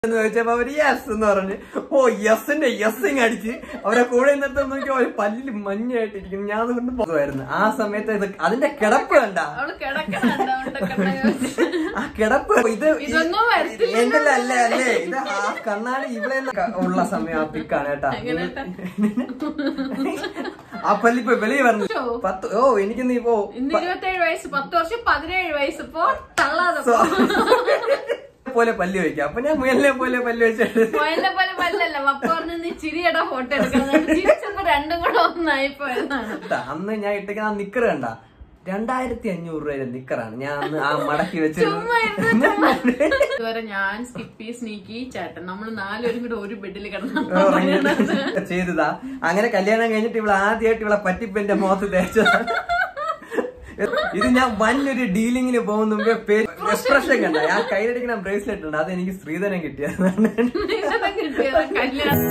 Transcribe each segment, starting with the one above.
എന്ന് ചോദിച്ചപ്പോ അവര് യെസ് എന്ന് പറഞ്ഞു ഓ യെസിന്റെ യെസ്സിങ് അടിച്ച് അവരെ കൂടെ നിന്നിട്ട് നോക്കി ഒരു പല്ലിൽ മഞ്ഞായിട്ടിരിക്കുന്നു ഞാൻ അതുകൊണ്ട് പോകുമായിരുന്നു ആ സമയത്ത് ഇത് അതിന്റെ കിടപ്പ് കണ്ട അവള് കിടക്കണുണ്ട് ആ കിടപ്പ് ഇത് ഇതൊന്നും വരത്തില്ല. എന്റെ അല്ലേ അല്ലേ ഇത് ആ കണ്ണാടി ഇവിടെ ഉള്ള സമയം ആ പിക്കാണ് കേട്ടാ എങ്ങനെയാ? ആ പല്ലിപ്പോ വെളിയിൽ പറഞ്ഞു ഷോ. പത്ത് ഓ എനിക്ക് നീ പോ ഇന്ന് ഇരുപത്തേഴ് വയസ്സ് പത്ത് വർഷം പതിനേഴ് വയസ്സ് ഇപ്പോ തള്ളാതെ സോ- പോലെ പല്ല് വെക്കാം അപ്പൊ ഞാൻ മുയലിനെ പോലെ പല്ല് വെച്ചിട്ട് പോയല്ലേ പോലെ പല്ലല്ല പപ്പ പറഞ്ഞു നീ ചിരിയുടെ ഫോട്ടോ എടുക്കാൻ ചിരിച്ചപ്പോ രണ്ടും കൂടെ ഒന്നായി പോയതാണ് ട്ടാ, അന്ന് ഞാൻ ഇട്ടേക്കുന്ന ആ നിക്കർ കണ്ട രണ്ടായിരത്തി അഞ്ഞൂറ് രൂപയുടെ നിക്കറാണ് ഞാൻ അന്ന് ആ മടക്കി ചുമ്മാ ഇരുന്ന് വെച്ചിരുന്നു ഇതുവരെ ഞാൻ സ്കിപ്പി സ്നീക്കി ചേട്ടൻ നമ്മൾ നാലുപേരും കൂടെ ഒരു ബെഡിൽ കിടന്നു ചെയ്തതാ അങ്ങനെ കല്യാണം കഴിഞ്ഞിട്ട് ഇവിടെ ആദ്യമായിട്ട് ഇവിടെ പറ്റിപ്പ് എന്റെ മുഖത്ത് തേച്ചതാ ഇത് ഞാൻ വന്നൊരു ഡീലിങ്ങിന് പോകുന്ന മുമ്പേ എക്സ്പ്രഷൻ കണ്ട ആ കയ്യിലടിക്കുന്ന ബ്രേസ്ലെറ്റ് ഉണ്ട് അത് എനിക്ക് ശ്രീധരൻ കിട്ടിയതാണ് കിട്ടിയത് കല്യാണം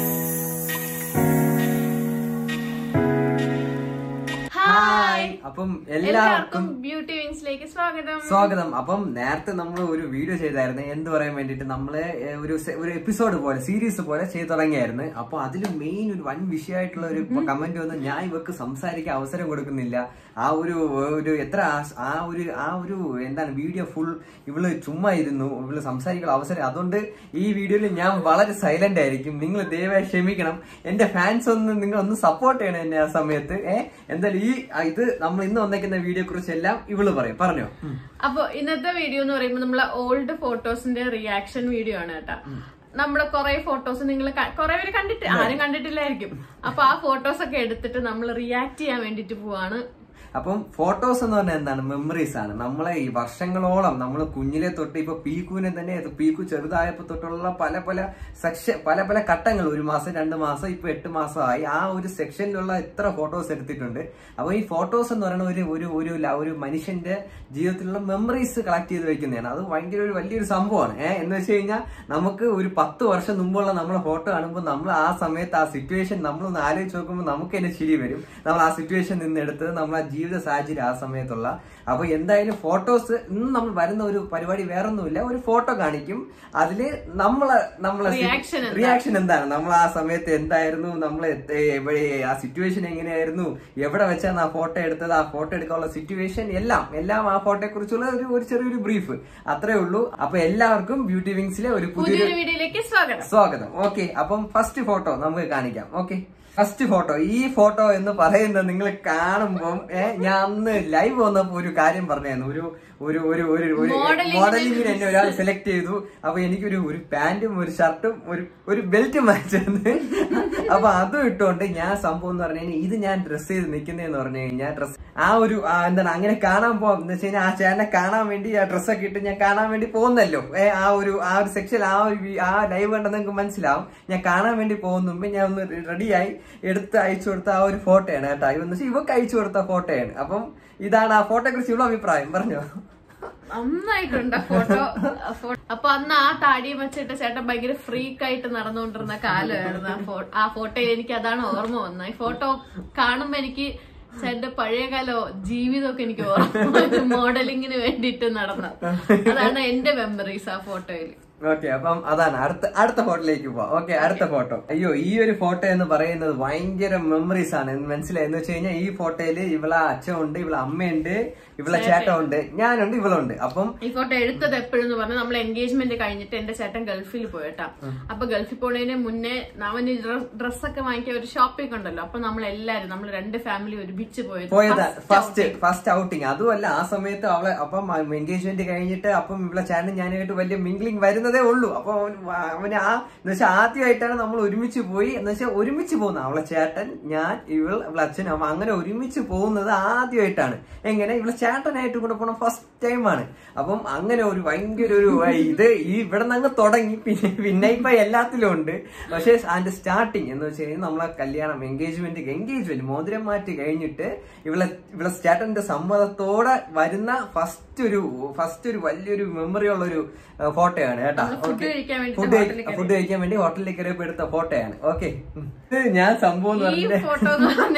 ഹായ് അപ്പം എല്ലാവർക്കും എല്ലാവർക്കും ബ്യൂട്ടി വിങ്സിലേക്ക് സ്വാഗതം സ്വാഗതം അപ്പം നേരത്തെ നമ്മൾ ഒരു വീഡിയോ ചെയ്തായിരുന്നു എന്ത് പറയാൻ വേണ്ടിട്ട് നമ്മള് ഏ, ഒരു സെ- ഒരു എപ്പിസോഡ് പോലെ സീരീസ് പോലെ ചെയ്തു തുടങ്ങിയായിരുന്നു അപ്പൊ അതിൽ മെയിൻ ഒരു വൻ വിഷയമായിട്ടുള്ള ഒരു കമന്റ് വന്ന് ഞാൻ ഇവർക്ക് സംസാരിക്കാൻ അവസരം കൊടുക്കുന്നില്ല ആ ഒരു ഒരു എത്ര ആ- ആ ഒരു ആ ഒരു എന്താണ് വീഡിയോ ഫുൾ ഇവള് ചുമ്മാ ഇരുന്നു ഇവള് സംസാരിക്കാൻ അവസരം അതുകൊണ്ട് ഈ വീഡിയോയിൽ ഞാൻ വളരെ സൈലന്റ് ആയിരിക്കും നിങ്ങൾ ദയവായി ക്ഷമിക്കണം എന്റെ ഫാൻസ് ഒന്ന് നിങ്ങൾ ഒന്ന് സപ്പോർട്ട് ചെയ്യണം എന്നെ ആ സമയത്ത് ഏഹ് എന്തായാലും ഈ ആ, ഇത് നമ്മൾ ഇന്ന് വന്നേക്കുന്ന വീഡിയോ കുറിച്ച് എല്ലാം ഇവള് പറയും പറഞ്ഞോ ഉം. അപ്പൊ ഇന്നത്തെ വീഡിയോ എന്ന് പറയുമ്പോൾ നമ്മളെ ഓൾഡ് ഫോട്ടോസിന്റെ റിയാക്ഷൻ വീഡിയോ ആണ് കേട്ടോ നമ്മളെ കുറെ ഫോട്ടോസ് നിങ്ങൾ കുറെ പേര് കണ്ടിട്ട് ആരും കണ്ടിട്ടില്ലായിരിക്കും അപ്പൊ ആ ഫോട്ടോസ് ഒക്കെ എടുത്തിട്ട് നമ്മൾ റിയാക്ട് ചെയ്യാൻ വേണ്ടിട്ട് പോവാണ് അപ്പം ഫോട്ടോസ് എന്ന് പറഞ്ഞാൽ എന്താണ് മെമ്മറീസ് ആണ് നമ്മളെ ഈ വർഷങ്ങളോളം നമ്മൾ കുഞ്ഞിലെ തൊട്ട് ഇപ്പൊ പീക്കുവിനെ തന്നെ ഇത് പീക്കു ചെറുതായപ്പോ തൊട്ടുള്ള പല പല സെക്ഷൻ പല പല ഘട്ടങ്ങൾ ഒരു മാസം രണ്ട് മാസം ഇപ്പൊ എട്ട് മാസമായി ആ ഒരു സെക്ഷനിലുള്ള എത്ര ഫോട്ടോസ് എടുത്തിട്ടുണ്ട് അപ്പൊ ഈ ഫോട്ടോസ് എന്ന് പറയുന്ന ഒരു ഒരു ഒരു ല- ഒരു മനുഷ്യന്റെ ജീവിതത്തിലുള്ള മെമ്മറീസ് കളക്ട് ചെയ്ത് വെക്കുന്നതാണ് അത് ഭയങ്കര ഒരു വലിയൊരു സംഭവമാണ് ഏഹ് എന്ന് വെച്ച് കഴിഞ്ഞാൽ നമുക്ക് ഒരു പത്ത് വർഷം മുമ്പുള്ള നമ്മളെ ഫോട്ടോ കാണുമ്പോൾ നമ്മൾ ആ സമയത്ത് ആ സിറ്റുവേഷൻ നമ്മളൊന്ന് ആലോചിച്ച് നോക്കുമ്പോൾ നമുക്ക് തന്നെ ചിരി വരും നമ്മൾ ആ സിറ്റുവേഷൻ നിന്ന് എടുത്തത് നമ്മൾ ആ ജീവിത സാഹചര്യം ആ സമയത്തുള്ള അപ്പൊ എന്തായാലും ഫോട്ടോസ് ഇന്ന് നമ്മൾ വരുന്ന ഒരു പരിപാടി വേറൊന്നുമില്ല ഒരു ഫോട്ടോ കാണിക്കും അതില് നമ്മളെ നമ്മളെ Reaction എന്താ? റിയാക്ഷൻ എന്താണ് നമ്മൾ ആ സമയത്ത് എന്തായിരുന്നു നമ്മൾ എവിടെ ആ സിറ്റുവേഷൻ എങ്ങനെയായിരുന്നു എവിടെ വെച്ചാണ് ആ ഫോട്ടോ എടുത്തത് ആ ഫോട്ടോ എടുക്കാനുള്ള സിറ്റുവേഷൻ എല്ലാം എല്ലാം ആ ഫോട്ടോയെ കുറിച്ചുള്ള ഒരു ഒരു ചെറിയൊരു ബ്രീഫ് അത്രേ ഉള്ളൂ അപ്പൊ എല്ലാവർക്കും ബ്യൂട്ടി വിങ്സിലെ ഒരു പുതിയൊരു പുതിയൊരു വീഡിയോയിലേക്ക് സ്വാഗതം സ്വാഗതം ഓക്കെ അപ്പം ഫസ്റ്റ് ഫോട്ടോ നമുക്ക് കാണിക്കാം ഓക്കെ ഫസ്റ്റ് ഫോട്ടോ ഈ ഫോട്ടോ എന്ന് പറയുന്നത് നിങ്ങൾ കാണുമ്പം ഏഹ് ഞാൻ അന്ന് ലൈവ് വന്നപ്പോ ഒരു കാര്യം പറഞ്ഞായിരുന്നു ഒരു ഒരു ഒരു ഒരു ഒരു Modeling മോഡലിംഗിന് എന്നെ ഒരാൾ സെലക്ട് ചെയ്തു അപ്പൊ എനിക്കൊരു ഒരു പാന്റും ഒരു ഷർട്ടും ഒരു ഒരു ബെൽറ്റും വാങ്ങിച്ചത് അപ്പൊ അതും ഇട്ടുകൊണ്ട് ഞാൻ സംഭവം എന്ന് പറഞ്ഞു കഴിഞ്ഞാൽ ഇത് ഞാൻ ഡ്രസ് ചെയ്ത് നിൽക്കുന്നതെന്ന് പറഞ്ഞു കഴിഞ്ഞാൽ ഡ്രസ് ആ ഒരു ആ എന്താണ് അങ്ങനെ കാണാൻ പോകാം എന്ന് വെച്ച് കഴിഞ്ഞാൽ ആ ചേട്ടനെ കാണാൻ വേണ്ടി ആ ഡ്രസ്സൊക്കെ ഇട്ട് ഞാൻ കാണാൻ വേണ്ടി പോകുന്നല്ലോ ഏ, ആ ഒരു ആ ഒരു സെക്ഷൻ ആ ഒരു വി- ആ ലൈവ് കണ്ടെന്ന് നിങ്ങൾക്ക് മനസ്സിലാവും ഞാൻ കാണാൻ വേണ്ടി പോകുന്ന മുമ്പ് ഞാൻ ഒന്ന് റെഡിയായി എടുത്ത് അയച്ചു കൊടുത്ത ആ ഒരു ഫോട്ടോയാണ് കേട്ടോ എന്ന് വെച്ചാൽ ഇവക്ക് അയച്ചു കൊടുത്ത ഫോട്ടോയാണ് അപ്പം ഇതാണ് ആ ഫോട്ടോയെ കുറിച്ച് ഇവിടെ അഭിപ്രായം പറഞ്ഞോ നന്നായിട്ടുണ്ട് ഫോട്ടോ അപ്പൊ അന്ന് ആ താടിയും വെച്ചിട്ട് ചേട്ടൻ ഭയങ്കര ഫ്രീക്ക് ആയിട്ട് നടന്നുകൊണ്ടിരുന്ന കാലമായിരുന്നു ആ ഫോ- ആ ഫോട്ടോയിൽ എനിക്ക് അതാണ് ഓർമ്മ വന്നത് ഈ ഫോട്ടോ കാണുമ്പോ എനിക്ക് ചേട്ടന്റെ പഴയകാല ജീവിതമൊക്കെ എനിക്ക് ഓർമ്മ മോഡലിങ്ങിന് വേണ്ടിയിട്ട് നടന്ന അതാണ് എന്റെ മെമ്മറീസ് ആ ഫോട്ടോയിൽ ഓക്കെ അപ്പം അതാണ് അടുത്ത അടുത്ത ഫോട്ടോയിലേക്ക് പോവാം ഓക്കെ അടുത്ത ഫോട്ടോ അയ്യോ ഈ ഒരു ഫോട്ടോ എന്ന് പറയുന്നത് ഭയങ്കര മെമ്മറീസ് ആണ് എന്ന് മനസ്സിലായി എന്ന് വെച്ച് കഴിഞ്ഞാൽ ഈ ഫോട്ടോയില് ഇവളെ അച്ഛനുണ്ട് ഇവളെ അമ്മയുണ്ട് ഇവളെ ചേട്ടനുണ്ട് ഞാനുണ്ട് ഇവളുണ്ട് അപ്പം ഈ ഫോട്ടോ എടുത്തത് എപ്പോഴെന്ന് പറഞ്ഞാൽ നമ്മൾ എൻഗേജ്മെന്റ് കഴിഞ്ഞിട്ട് എന്റെ ചേട്ടൻ ഗൾഫിൽ പോയിട്ടാ അപ്പൊ ഗൾഫിൽ പോണതിന് മുന്നേ അവന് ഡ്രസ്സൊക്കെ വാങ്ങിക്കാൻ ഒരു ഷോപ്പിംഗ് ഉണ്ടല്ലോ അപ്പൊ നമ്മൾ എല്ലാരും നമ്മൾ രണ്ട് ഫാമിലി ഒരുമിച്ച് പോയത് പോയത് First first outing. First outing അതുമല്ല ആ സമയത്ത് അവളെ അപ്പം എൻഗേജ്മെന്റ് കഴിഞ്ഞിട്ട് അപ്പം ഇവിടെ ചാനൽ ഞാനായിട്ട് വലിയ മിംഗ്ലിംഗ് വരുന്നതേ ഉള്ളൂ അപ്പൊ അവൻ വ- അവന് ആ എന്ന് വെച്ചാൽ ആദ്യമായിട്ടാണ് നമ്മൾ ഒരുമിച്ച് പോയി എന്ന് വെച്ചാൽ ഒരുമിച്ച് പോകുന്നത് അവളെ ചേട്ടൻ ഞാൻ ഇവൾ അവളെ അച്ഛനും അമ്മ അങ്ങനെ ഒരുമിച്ച് പോകുന്നത് ആദ്യമായിട്ടാണ് എങ്ങനെ ഇവളെ ചേട്ടനായിട്ട് കൂടെ പോണ ഫസ്റ്റ് ടൈമാണ് അപ്പം അങ്ങനെ ഒരു ഭയങ്കര ഒരു ആ, ഇത് ഈ ഇവിടെ നിന്ന് അങ്ങ് തുടങ്ങി പിന്നെ പിന്നെ ഇപ്പൊ എല്ലാത്തിലും ഉണ്ട് പക്ഷേ അതിന്റെ സ്റ്റാർട്ടിങ് എന്ന് വെച്ച് കഴിഞ്ഞാൽ നമ്മളെ കല്യാണം എൻഗേജ്മെന്റ് എൻഗേജ്മെന്റ് മോതിരം മാറ്റി കഴിഞ്ഞിട്ട് ഇവളെ ഇവളെ ചേട്ടന്റെ സമ്മതത്തോടെ വരുന്ന ഫസ്റ്റ് ഒരു ഫസ്റ്റ് ഒരു വലിയൊരു മെമ്മറി ഉള്ള ഒരു ഫോട്ടോയാണ് കേട്ടോ നമ്മള് food കഴിക്കാൻ വേണ്ടിട്ട് ഫുഡ് hotel ൽ കയറി. ഫുഡ് കഴിക്കാൻ വേണ്ടി ഹോട്ടലിൽ കയറിയപ്പോ എടുത്ത ഫോട്ടോയാണ് ഓക്കെ ഇത് ഞാൻ സംഭവം എന്ന് ഈ പറഞ്ഞിട്ട് ഫോട്ടോ എന്ന് പറഞ്ഞാൽ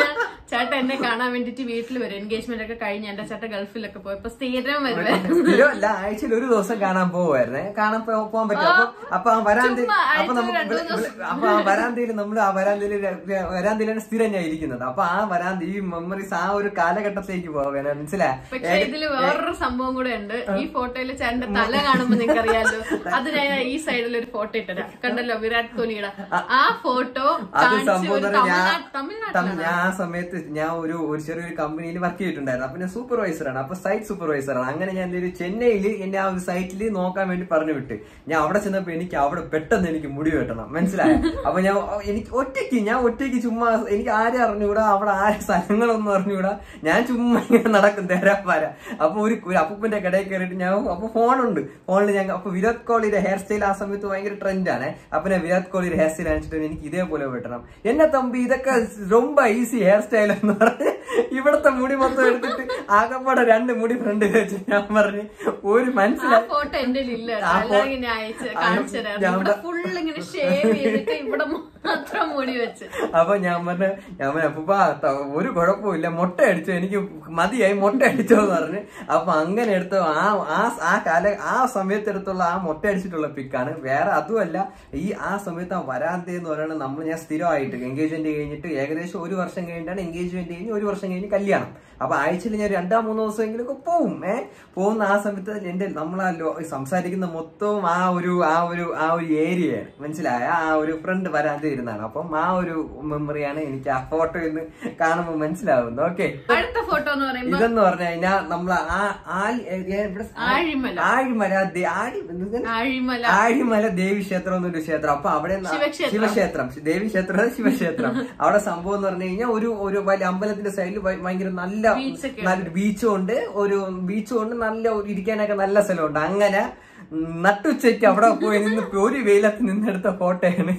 ചേട്ടൻ എന്നെ കാണാൻ വേണ്ടിട്ട് വീട്ടിൽ വരും എൻഗേജ്മെന്റ് ഒക്കെ കഴിഞ്ഞ് എന്റെ ചേട്ടൻ ഗൾഫിലൊക്കെ പോയപ്പോ സ്ഥിരം വരുവേ സ്ഥിരമല്ല ആഴ്ചയിൽ ഒരു ദിവസം കാണാൻ പോവായിരുന്നേ കാണാൻ പോ- പോകാൻ പറ്റും അപ്പൊ അപ്പൊ ആ വരാന്തി ചുമ്മാ അപ്പൊ ആഴ്ചയിൽ നമുക്ക് രണ്ടു ദിവസം. അപ്പൊ ആ വരാന്തയിൽ നമ്മൾ ആ വരാന്തയിൽ വരാന്തയിലാണ് സ്ഥിരം ഞാൻ ഇരിക്കുന്നത് അപ്പൊ ആ വരാന്തി ഈ മെമ്മറീസ് ആ ഒരു കാലഘട്ടത്തേക്ക് പോകാൻ മനസ്സിലായ പക്ഷെ ഇതില് വേറൊരു സംഭവം കൂടെ ഉണ്ട് ഈ ഫോട്ടോയില് ചേട്ടന്റെ തല കാണുമ്പോ നിങ്ങൾക്ക് അറിയാലോ അത് ഞാൻ ഈ സൈഡിൽ ഒരു ഫോട്ടോ ഇട്ടരാം കണ്ടല്ലോ വിരാട് കോഹ്ലിയുടെ ആ ഫോട്ടോ അത് കാണിച്ച് സംഭവം ഒരു എന്ന് പറഞ്ഞാ തമിഴ്നാട് ഞാൻ തമിഴ്നാട്ടിലാണ് ഞാൻ ആ സമയത്ത് ഞാൻ ഒരു ഒരു ചെറിയൊരു കമ്പനിയിൽ വർക്ക് ചെയ്തിട്ടുണ്ടായിരുന്നു അപ്പൊ ഞാൻ സൂപ്പർവൈസറാണ് അപ്പൊ സൈറ്റ് സൂപ്പർവൈസറാണ് അങ്ങനെ ഞാൻ ഒരു ചെന്നൈയിൽ എന്നെ ആ ഒരു സൈറ്റിൽ നോക്കാൻ വേണ്ടി പറഞ്ഞു വിട്ട് ഞാൻ അവിടെ ചെന്നപ്പോ എനിക്ക് അവിടെ പെട്ടെന്ന് എനിക്ക് മുടി വെട്ടണം മനസ്സിലായ അപ്പൊ ഞാൻ എനിക്ക് ഒറ്റയ്ക്ക് ഞാൻ ഒറ്റയ്ക്ക് ചുമ്മാ എനിക്ക് ആരെ അറിഞ്ഞുകൂടാ അവിടെ ആരെ സ്ഥലങ്ങളൊന്നും അറിഞ്ഞുകൂടാ ഞാൻ ചുമ്മാ ഇങ്ങനെ നടക്കും തേരാപ്പാര അപ്പൊ ഒരു ഒരു അപ്പൂപ്പന്റെ കടയിൽ കയറിയിട്ട് ഞാൻ അപ്പൊ ഫോണുണ്ട് ഫോണിൽ ഞാൻ അപ്പൊ വിരാട് കോഹ്ലിയുടെ ഹെയർ സ്റ്റൈൽ ആ സമയത്ത് ഭയങ്കര ട്രെൻഡാണ് അപ്പൊ ഞാൻ വിരാട് കോഹ്ലിയുടെ ഹെയർ സ്റ്റൈൽ അണിച്ചിട്ട് എനിക്ക് ഇതേപോലെ വെട്ടണം എന്നെ തമ്പി ഇതൊക്കെ ரொம்ப ഈസി ഹെയർ സ്റ്റൈൽ എന്ന് പറഞ്ഞ് ഇവിടത്തെ മുടി മൊത്തം എടുത്തിട്ട് ആകപ്പാടെ രണ്ട് മുടി ഫ്രണ്ട് വെച്ച് ഞാൻ പറഞ്ഞു ഒരു ആ മനസ്സിലായി ഫോട്ടോ എന്റെ ഇല്ല ആ ഫോ- അല്ലെങ്കിൽ ഞാൻ അയച്ച് കാണിച്ചു തരാം ഞാൻ ഇവിടെ ഫുൾ ഇങ്ങനെ ഷേവ് ചെയ്തിട്ട് ഇവിടെ മാത്രം മുടി വെച്ച് അപ്പൊ ഞാൻ പറഞ്ഞ ഞാൻ പറഞ്ഞ അപ്പൂപ്പ ത- ഒരു കുഴപ്പമില്ല മുട്ട അടിച്ചോ എനിക്ക് മതിയായി മുട്ട അടിച്ചോ എന്ന് പറഞ്ഞ് അപ്പൊ അങ്ങനെ എടുത്ത ആ ആ ആ കാല ആ സമയത്ത് എടുത്തുള്ള ആ മുട്ട അടിച്ചിട്ടുള്ള പിക്കാണ് വേറെ അതുമല്ല ഈ ആ സമയത്ത് ആ വരാന്ത എന്ന് പറയുന്നത് നമ്മൾ ഞാൻ സ്ഥിരമായിട്ട് എൻഗേജ്മെന്റ് കഴിഞ്ഞിട്ട് ഏകദേശം ഒരു വർഷം കഴിഞ്ഞിട്ടാണ് എൻഗേജ്മെന്റ് കഴിഞ്ഞ് ഒരു വർഷം കഴിഞ്ഞ് കല്യാണം അപ്പൊ ആഴ്ചയിൽ ഞാൻ രണ്ടാ മൂന്നോ ദിവസമെങ്കിലും ഒക്കെ പോവും ഏ പോകുന്ന ആ സമയത്ത് എന്റെ നമ്മൾ ആ ലോ- സംസാരിക്കുന്ന മൊത്തവും ആ ഒരു ആ ഒരു ആ ഒരു ഏരിയയാണ് മനസ്സിലായ ആ ഒരു ഫ്രണ്ട് വരാതെ ഇരുന്നാണ് അപ്പം ആ ഒരു മെമ്മറിയാണ് എനിക്ക് ആ ഫോട്ടോ ഇന്ന് കാണുമ്പോൾ മനസ്സിലാവുന്നത് ഓക്കെ അടുത്ത ഫോട്ടോ എന്ന് പറയുമ്പോ ഇതെന്ന് പറഞ്ഞു കഴിഞ്ഞാൽ നമ്മൾ ആ ആൽ- ഏ, ഇവിടെ ആഴിമല ആഴിമല ദേ- ആഴി എന്ത്? ആഴിമല ആഴിമല ദേവി ക്ഷേത്രം എന്നൊരു ക്ഷേത്രം അപ്പൊ അവിടെ ന- ശിവക്ഷേത്രം. ശിവക്ഷേത്രം ദേവി ക്ഷേത്രം അല്ല, ശിവക്ഷേത്രം അവിടെ സംഭവം എന്ന് പറഞ്ഞു കഴിഞ്ഞാൽ ഒരു ഒരു വലിയ അമ്പലത്തിന്റെ സൈഡിൽ ഭയങ്കര നല്ല Beach ഒക്കെ നല്ലൊരു ബീച്ചും ഉണ്ട് ഒരു ബീച്ചും ഉണ്ട് നല്ല ഒരു ഇരിക്കാനൊക്കെ നല്ല സ്ഥലമുണ്ട് അങ്ങനെ നട്ടുച്ചയ്ക്ക് അവിടെ പോയി നിന്ന് ഒരു വെയിലത്ത് നിന്നെടുത്ത ഫോട്ടോയാണ്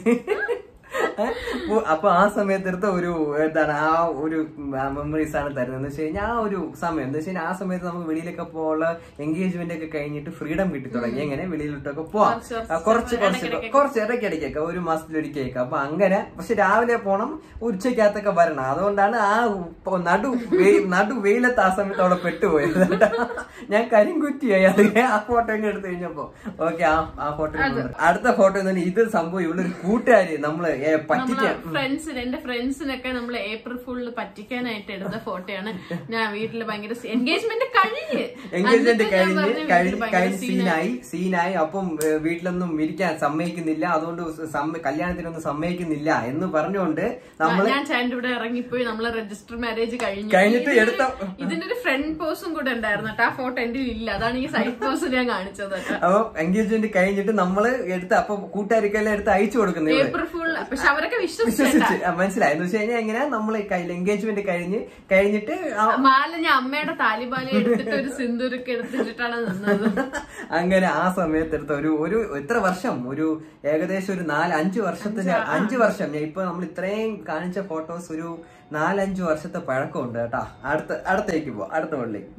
അപ്പൊ- അപ്പൊ ആ സമയത്ത് എടുത്ത ഒരു എന്താണ് ആ ഒരു മെമ്മറീസ് ആണ് തരുന്നത് എന്ന് വെച്ച് കഴിഞ്ഞാൽ ആ ഒരു സമയം എന്ന് വെച്ച് കഴിഞ്ഞാൽ ആ സമയത്ത് നമുക്ക് വെളിയിലൊക്കെ പോകാനുള്ള എൻഗേജ്മെന്റ് ഒക്കെ കഴിഞ്ഞിട്ട് ഫ്രീഡം കിട്ടി തുടങ്ങി എങ്ങനെ വെളിയിലോട്ടൊക്കെ പോവാം കുറച്ച് ആ, കുറച്ച് കുറച്ച് ഇടയ്ക്കിടയ്ക്ക് കുറച്ച് ഇടയ്ക്കിടയ്ക്കൊക്കെ ഒരു മാസത്തിലൊരിക്കയൊക്കെ അപ്പൊ അങ്ങനെ പക്ഷെ രാവിലെ പോണം ഉച്ചക്കകത്തൊക്കെ വരണം അതുകൊണ്ടാണ് ആ ഉപ്പ- നടു വെയി- നടു വെയിലത്ത് ആ സമയത്ത് അവിടെ പെട്ടുപോയത് ഞാൻ കരിങ്കുറ്റിയായി അത് ആ ഫോട്ടോ ഒക്കെ എടുത്തു കഴിഞ്ഞപ്പോ ഓക്കെ ആ ആ ഫോട്ടോ അടുത്ത ഫോട്ടോ എന്ന് പറഞ്ഞാൽ ഇത് സംഭവം ഇവിടെ ഒരു കൂട്ടുകാരി നമ്മള് ഏ, പറ്റിക്കാൻ ഫ്രണ്ട്സിന് എന്റെ ഫ്രണ്ട്സിനൊക്കെ നമ്മൾ ഏപ്രിൽ ഫുള്ള് പറ്റിക്കാനായിട്ട് എടുത്ത ഫോട്ടോയാണ് ഞാൻ വീട്ടില് ഭയങ്കര എൻഗേജ്മെന്റ് കഴിഞ്ഞ് എൻഗേജ്മെന്റ് എന്നിട്ട് ഞാൻ കഴിഞ്ഞ് പറഞ്ഞു കഴിഞ്ഞ് വീട്ടില് ഭയങ്കര കഴിഞ്ഞ് scene ആയി. സീനായി സീനായി അപ്പം ഏ, വീട്ടിലൊന്നും ഇരിക്കാൻ സമ്മതിക്കുന്നില്ല അതുകൊണ്ട് സമ്മ- കല്യാണത്തിനൊന്നും സമ്മതിക്കുന്നില്ല എന്ന് പറഞ്ഞുകൊണ്ട് നമ്മള് ഞാൻ ചാൻ്റെ ഇവിടെ ഇറങ്ങിപ്പോയി നമ്മളെ രജിസ്റ്റർ മാരേജ് കഴിഞ്ഞു കഴിഞ്ഞിട്ട് ഇതിനൊരു- എടുത്ത- ഇതിന്റെ ഒരു ഫ്രണ്ട് പോസും കൂടെ ഉണ്ടായിരുന്നു കേട്ടോ ആ ഫോട്ടോ എന്റെ ഇല്ല അതാണ് ഈ സൈഡ് പോസ് ഞാൻ കാണിച്ചത് കേട്ടോ അപ്പൊ എൻഗേജ്മെന്റ് കഴിഞ്ഞിട്ട് നമ്മള് എടുത്ത് അപ്പൊ കൂട്ടുകാർക്കെല്ലാം എടുത്ത് അയച്ചു കൊടുക്കുന്നത് ഇവിടെ. ഏപ്രിൽ ഫുൾ പക്ഷെ അവരൊക്കെ വിശ്വസിച്ചേട്ടാ വിശ്വസിച്ച് ആ, മനസ്സിലായി എന്ന് വെച്ച് കഴിഞ്ഞാൽ എങ്ങനെ നമ്മൾ എൻഗേജ്മെന്റ് കഴിഞ്ഞ് കഴിഞ്ഞിട്ട് ആ മാല ഞാൻ അമ്മയുടെ താലിബാല എടുത്തിട്ട് ഒരു സിന്ദൂരൊക്കെ എടുത്തിട്ടാണ് നിന്നത് അങ്ങനെ ആ സമയത്ത് എടുത്ത ഒരു ഒരു എത്ര വർഷം ഒരു ഏകദേശം ഒരു നാല് അഞ്ച് വർഷത്തിന് അഞ്ച് വർഷം ഞാൻ ഇപ്പൊ നമ്മൾ ഇത്രയും കാണിച്ച ഫോട്ടോസ് ഒരു നാലഞ്ച് വർഷത്തെ പഴക്കമുണ്ട് കേട്ടാ അടുത്ത അടുത്തേക്ക് പോ അടുത്ത മുകളിലേക്ക്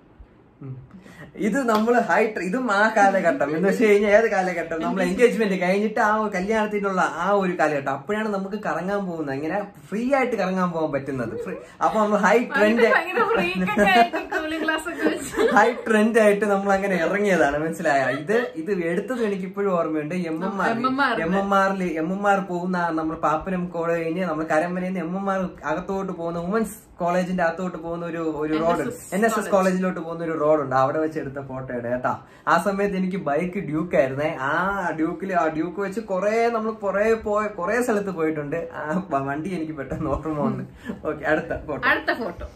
ഉം. ഇത് നമ്മൾ ഹൈ ഇതും ആ കാലഘട്ടം എന്ന് വെച്ച് കഴിഞ്ഞാൽ ഏത് കാലഘട്ടം നമ്മൾ എൻഗേജ്മെന്റ് കഴിഞ്ഞിട്ട് ആ ഒരു കല്യാണത്തിനുള്ള ആ ഒരു കാലഘട്ടം അപ്പോഴാണ് നമുക്ക് കറങ്ങാൻ പോകുന്നത് ഇങ്ങനെ ഫ്രീ ആയിട്ട് കറങ്ങാൻ പോകാൻ പറ്റുന്നത് ഫ്രീ അപ്പൊ നമ്മൾ ഹൈ ട്രെൻഡ് ഭയങ്കര freak ഒക്കെ ആയിട്ട് കൂളിംഗ് ഗ്ലാസ് ഒക്കെ വെച്ച് ഹൈ ട്രെൻഡ് ആയിട്ട് നമ്മൾ അങ്ങനെ ഇറങ്ങിയതാണ് മനസ്സിലായ ഇത് ഇത് എടുത്തത് എനിക്ക് ഇപ്പോഴും ഓർമ്മയുണ്ട് M M R MMR M M ആറിൽ എം എം ആർ പോകുന്ന നമ്മൾ പാപ്പനം കോളേജ് കഴിഞ്ഞ് നമ്മൾ കരമ്പനയിൽ നിന്ന് എം എം ആർ അകത്തോട്ട് പോകുന്ന വുമൻസ് കോളേജിന്റെ അകത്തോട്ട് പോകുന്ന ഒരു ഒരു റോഡ് എൻ എസ് എസ് കോളേജിലോട്ട് പോകുന്ന ഒരു റോഡുണ്ട് അവിടെ വെച്ച് എടുത്ത ഫോട്ടോയുടെ കേട്ടാ ആ സമയത്ത് എനിക്ക് ബൈക്ക് ഡ്യൂക്ക് ആയിരുന്നേ ആ ഡ്യൂക്കിൽ ആ ഡ്യൂക്ക് വെച്ച് കുറെ നമ്മൾ കുറെ പോയ കുറെ സ്ഥലത്ത് പോയിട്ടുണ്ട് ആ വണ്ടി എനിക്ക് പെട്ടെന്ന് ഓർമ്മ വന്നു ഓക്കെ അടുത്ത ഫോട്ടോ അടുത്ത ഫോട്ടോ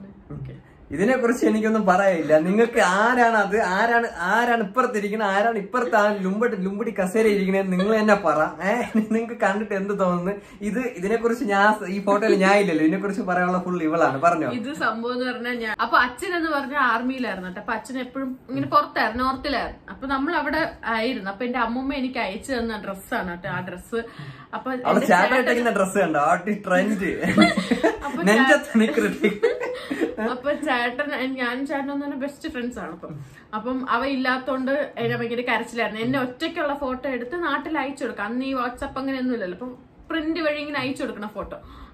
ഇതിനെ കുറിച്ച് എനിക്കൊന്നും പറയാനില്ല നിങ്ങൾക്ക് ആരാണ് അത് ആരാണ് ആരാണ് ഇപ്പുറത്തിരിക്കുന്നത് ആരാണ് ഇപ്പുറത്ത് ആ ലുമ്പടി ലുമ്പടി കസേര ഇരിക്കണേ നിങ്ങൾ തന്നെ പറ ഏഹ് നിങ്ങൾക്ക് കണ്ടിട്ട് എന്ത് തോന്നുന്നു ഇത് ഇതിനെ കുറിച്ച് ഞാൻ ഈ ഫോട്ടോയിൽ ഞാൻ ഇല്ലല്ലോ ഇതിനെ കുറിച്ച് പറയാനുള്ള ഫുൾ ഇവളാണ് പറഞ്ഞോ ഇത് സംഭവം എന്ന് പറഞ്ഞാൽ ഞാൻ അപ്പൊ അച്ഛൻ എന്ന് പറഞ്ഞാൽ ആർമിയിലായിരുന്നു കേട്ടോ അപ്പൊ അച്ഛൻ എപ്പോഴും ഇങ്ങനെ പുറത്തായിരുന്നു നോർത്തിലായിരുന്നു അപ്പൊ നമ്മൾ അവിടെ ആയിരുന്നു അപ്പൊ എന്റെ അമ്മൂമ്മ എനിക്ക് അയച്ചു തന്ന ഡ്രസ്സാണ് കേട്ടോ ആ ഡ്രസ്സ് അപ്പൊ അവള് എന്റെ ചാറ്റായിട്ടിരിക്കുന്ന ഡ്രസ്സ് കണ്ടോ ആട്ടി ട്രെൻഡ് നെഞ്ചത്ത് നിക്കൃതി അപ്പൊ ചേട്ടൻ ഞാൻ ചേട്ടൻ എന്ന് പറഞ്ഞ ബെസ്റ്റ് ഫ്രണ്ട്സ് ആണ് അപ്പം അപ്പം അവ ഇല്ലാത്തോണ്ട് എന്നെ ഭയങ്കര കരച്ചിലായിരുന്നു എന്നെ ഒറ്റയ്ക്കുള്ള ഫോട്ടോ എടുത്ത് നാട്ടിൽ അയച്ചു കൊടുക്കാം അന്ന് ഈ വാട്സപ്പ് അങ്ങനെയൊന്നും ഇല്ലല്ലോ അപ്പൊ പ്രിന്റ് വഴി ഇങ്ങനെ അയച്ചു കൊടുക്കണ ഫോട്ടോ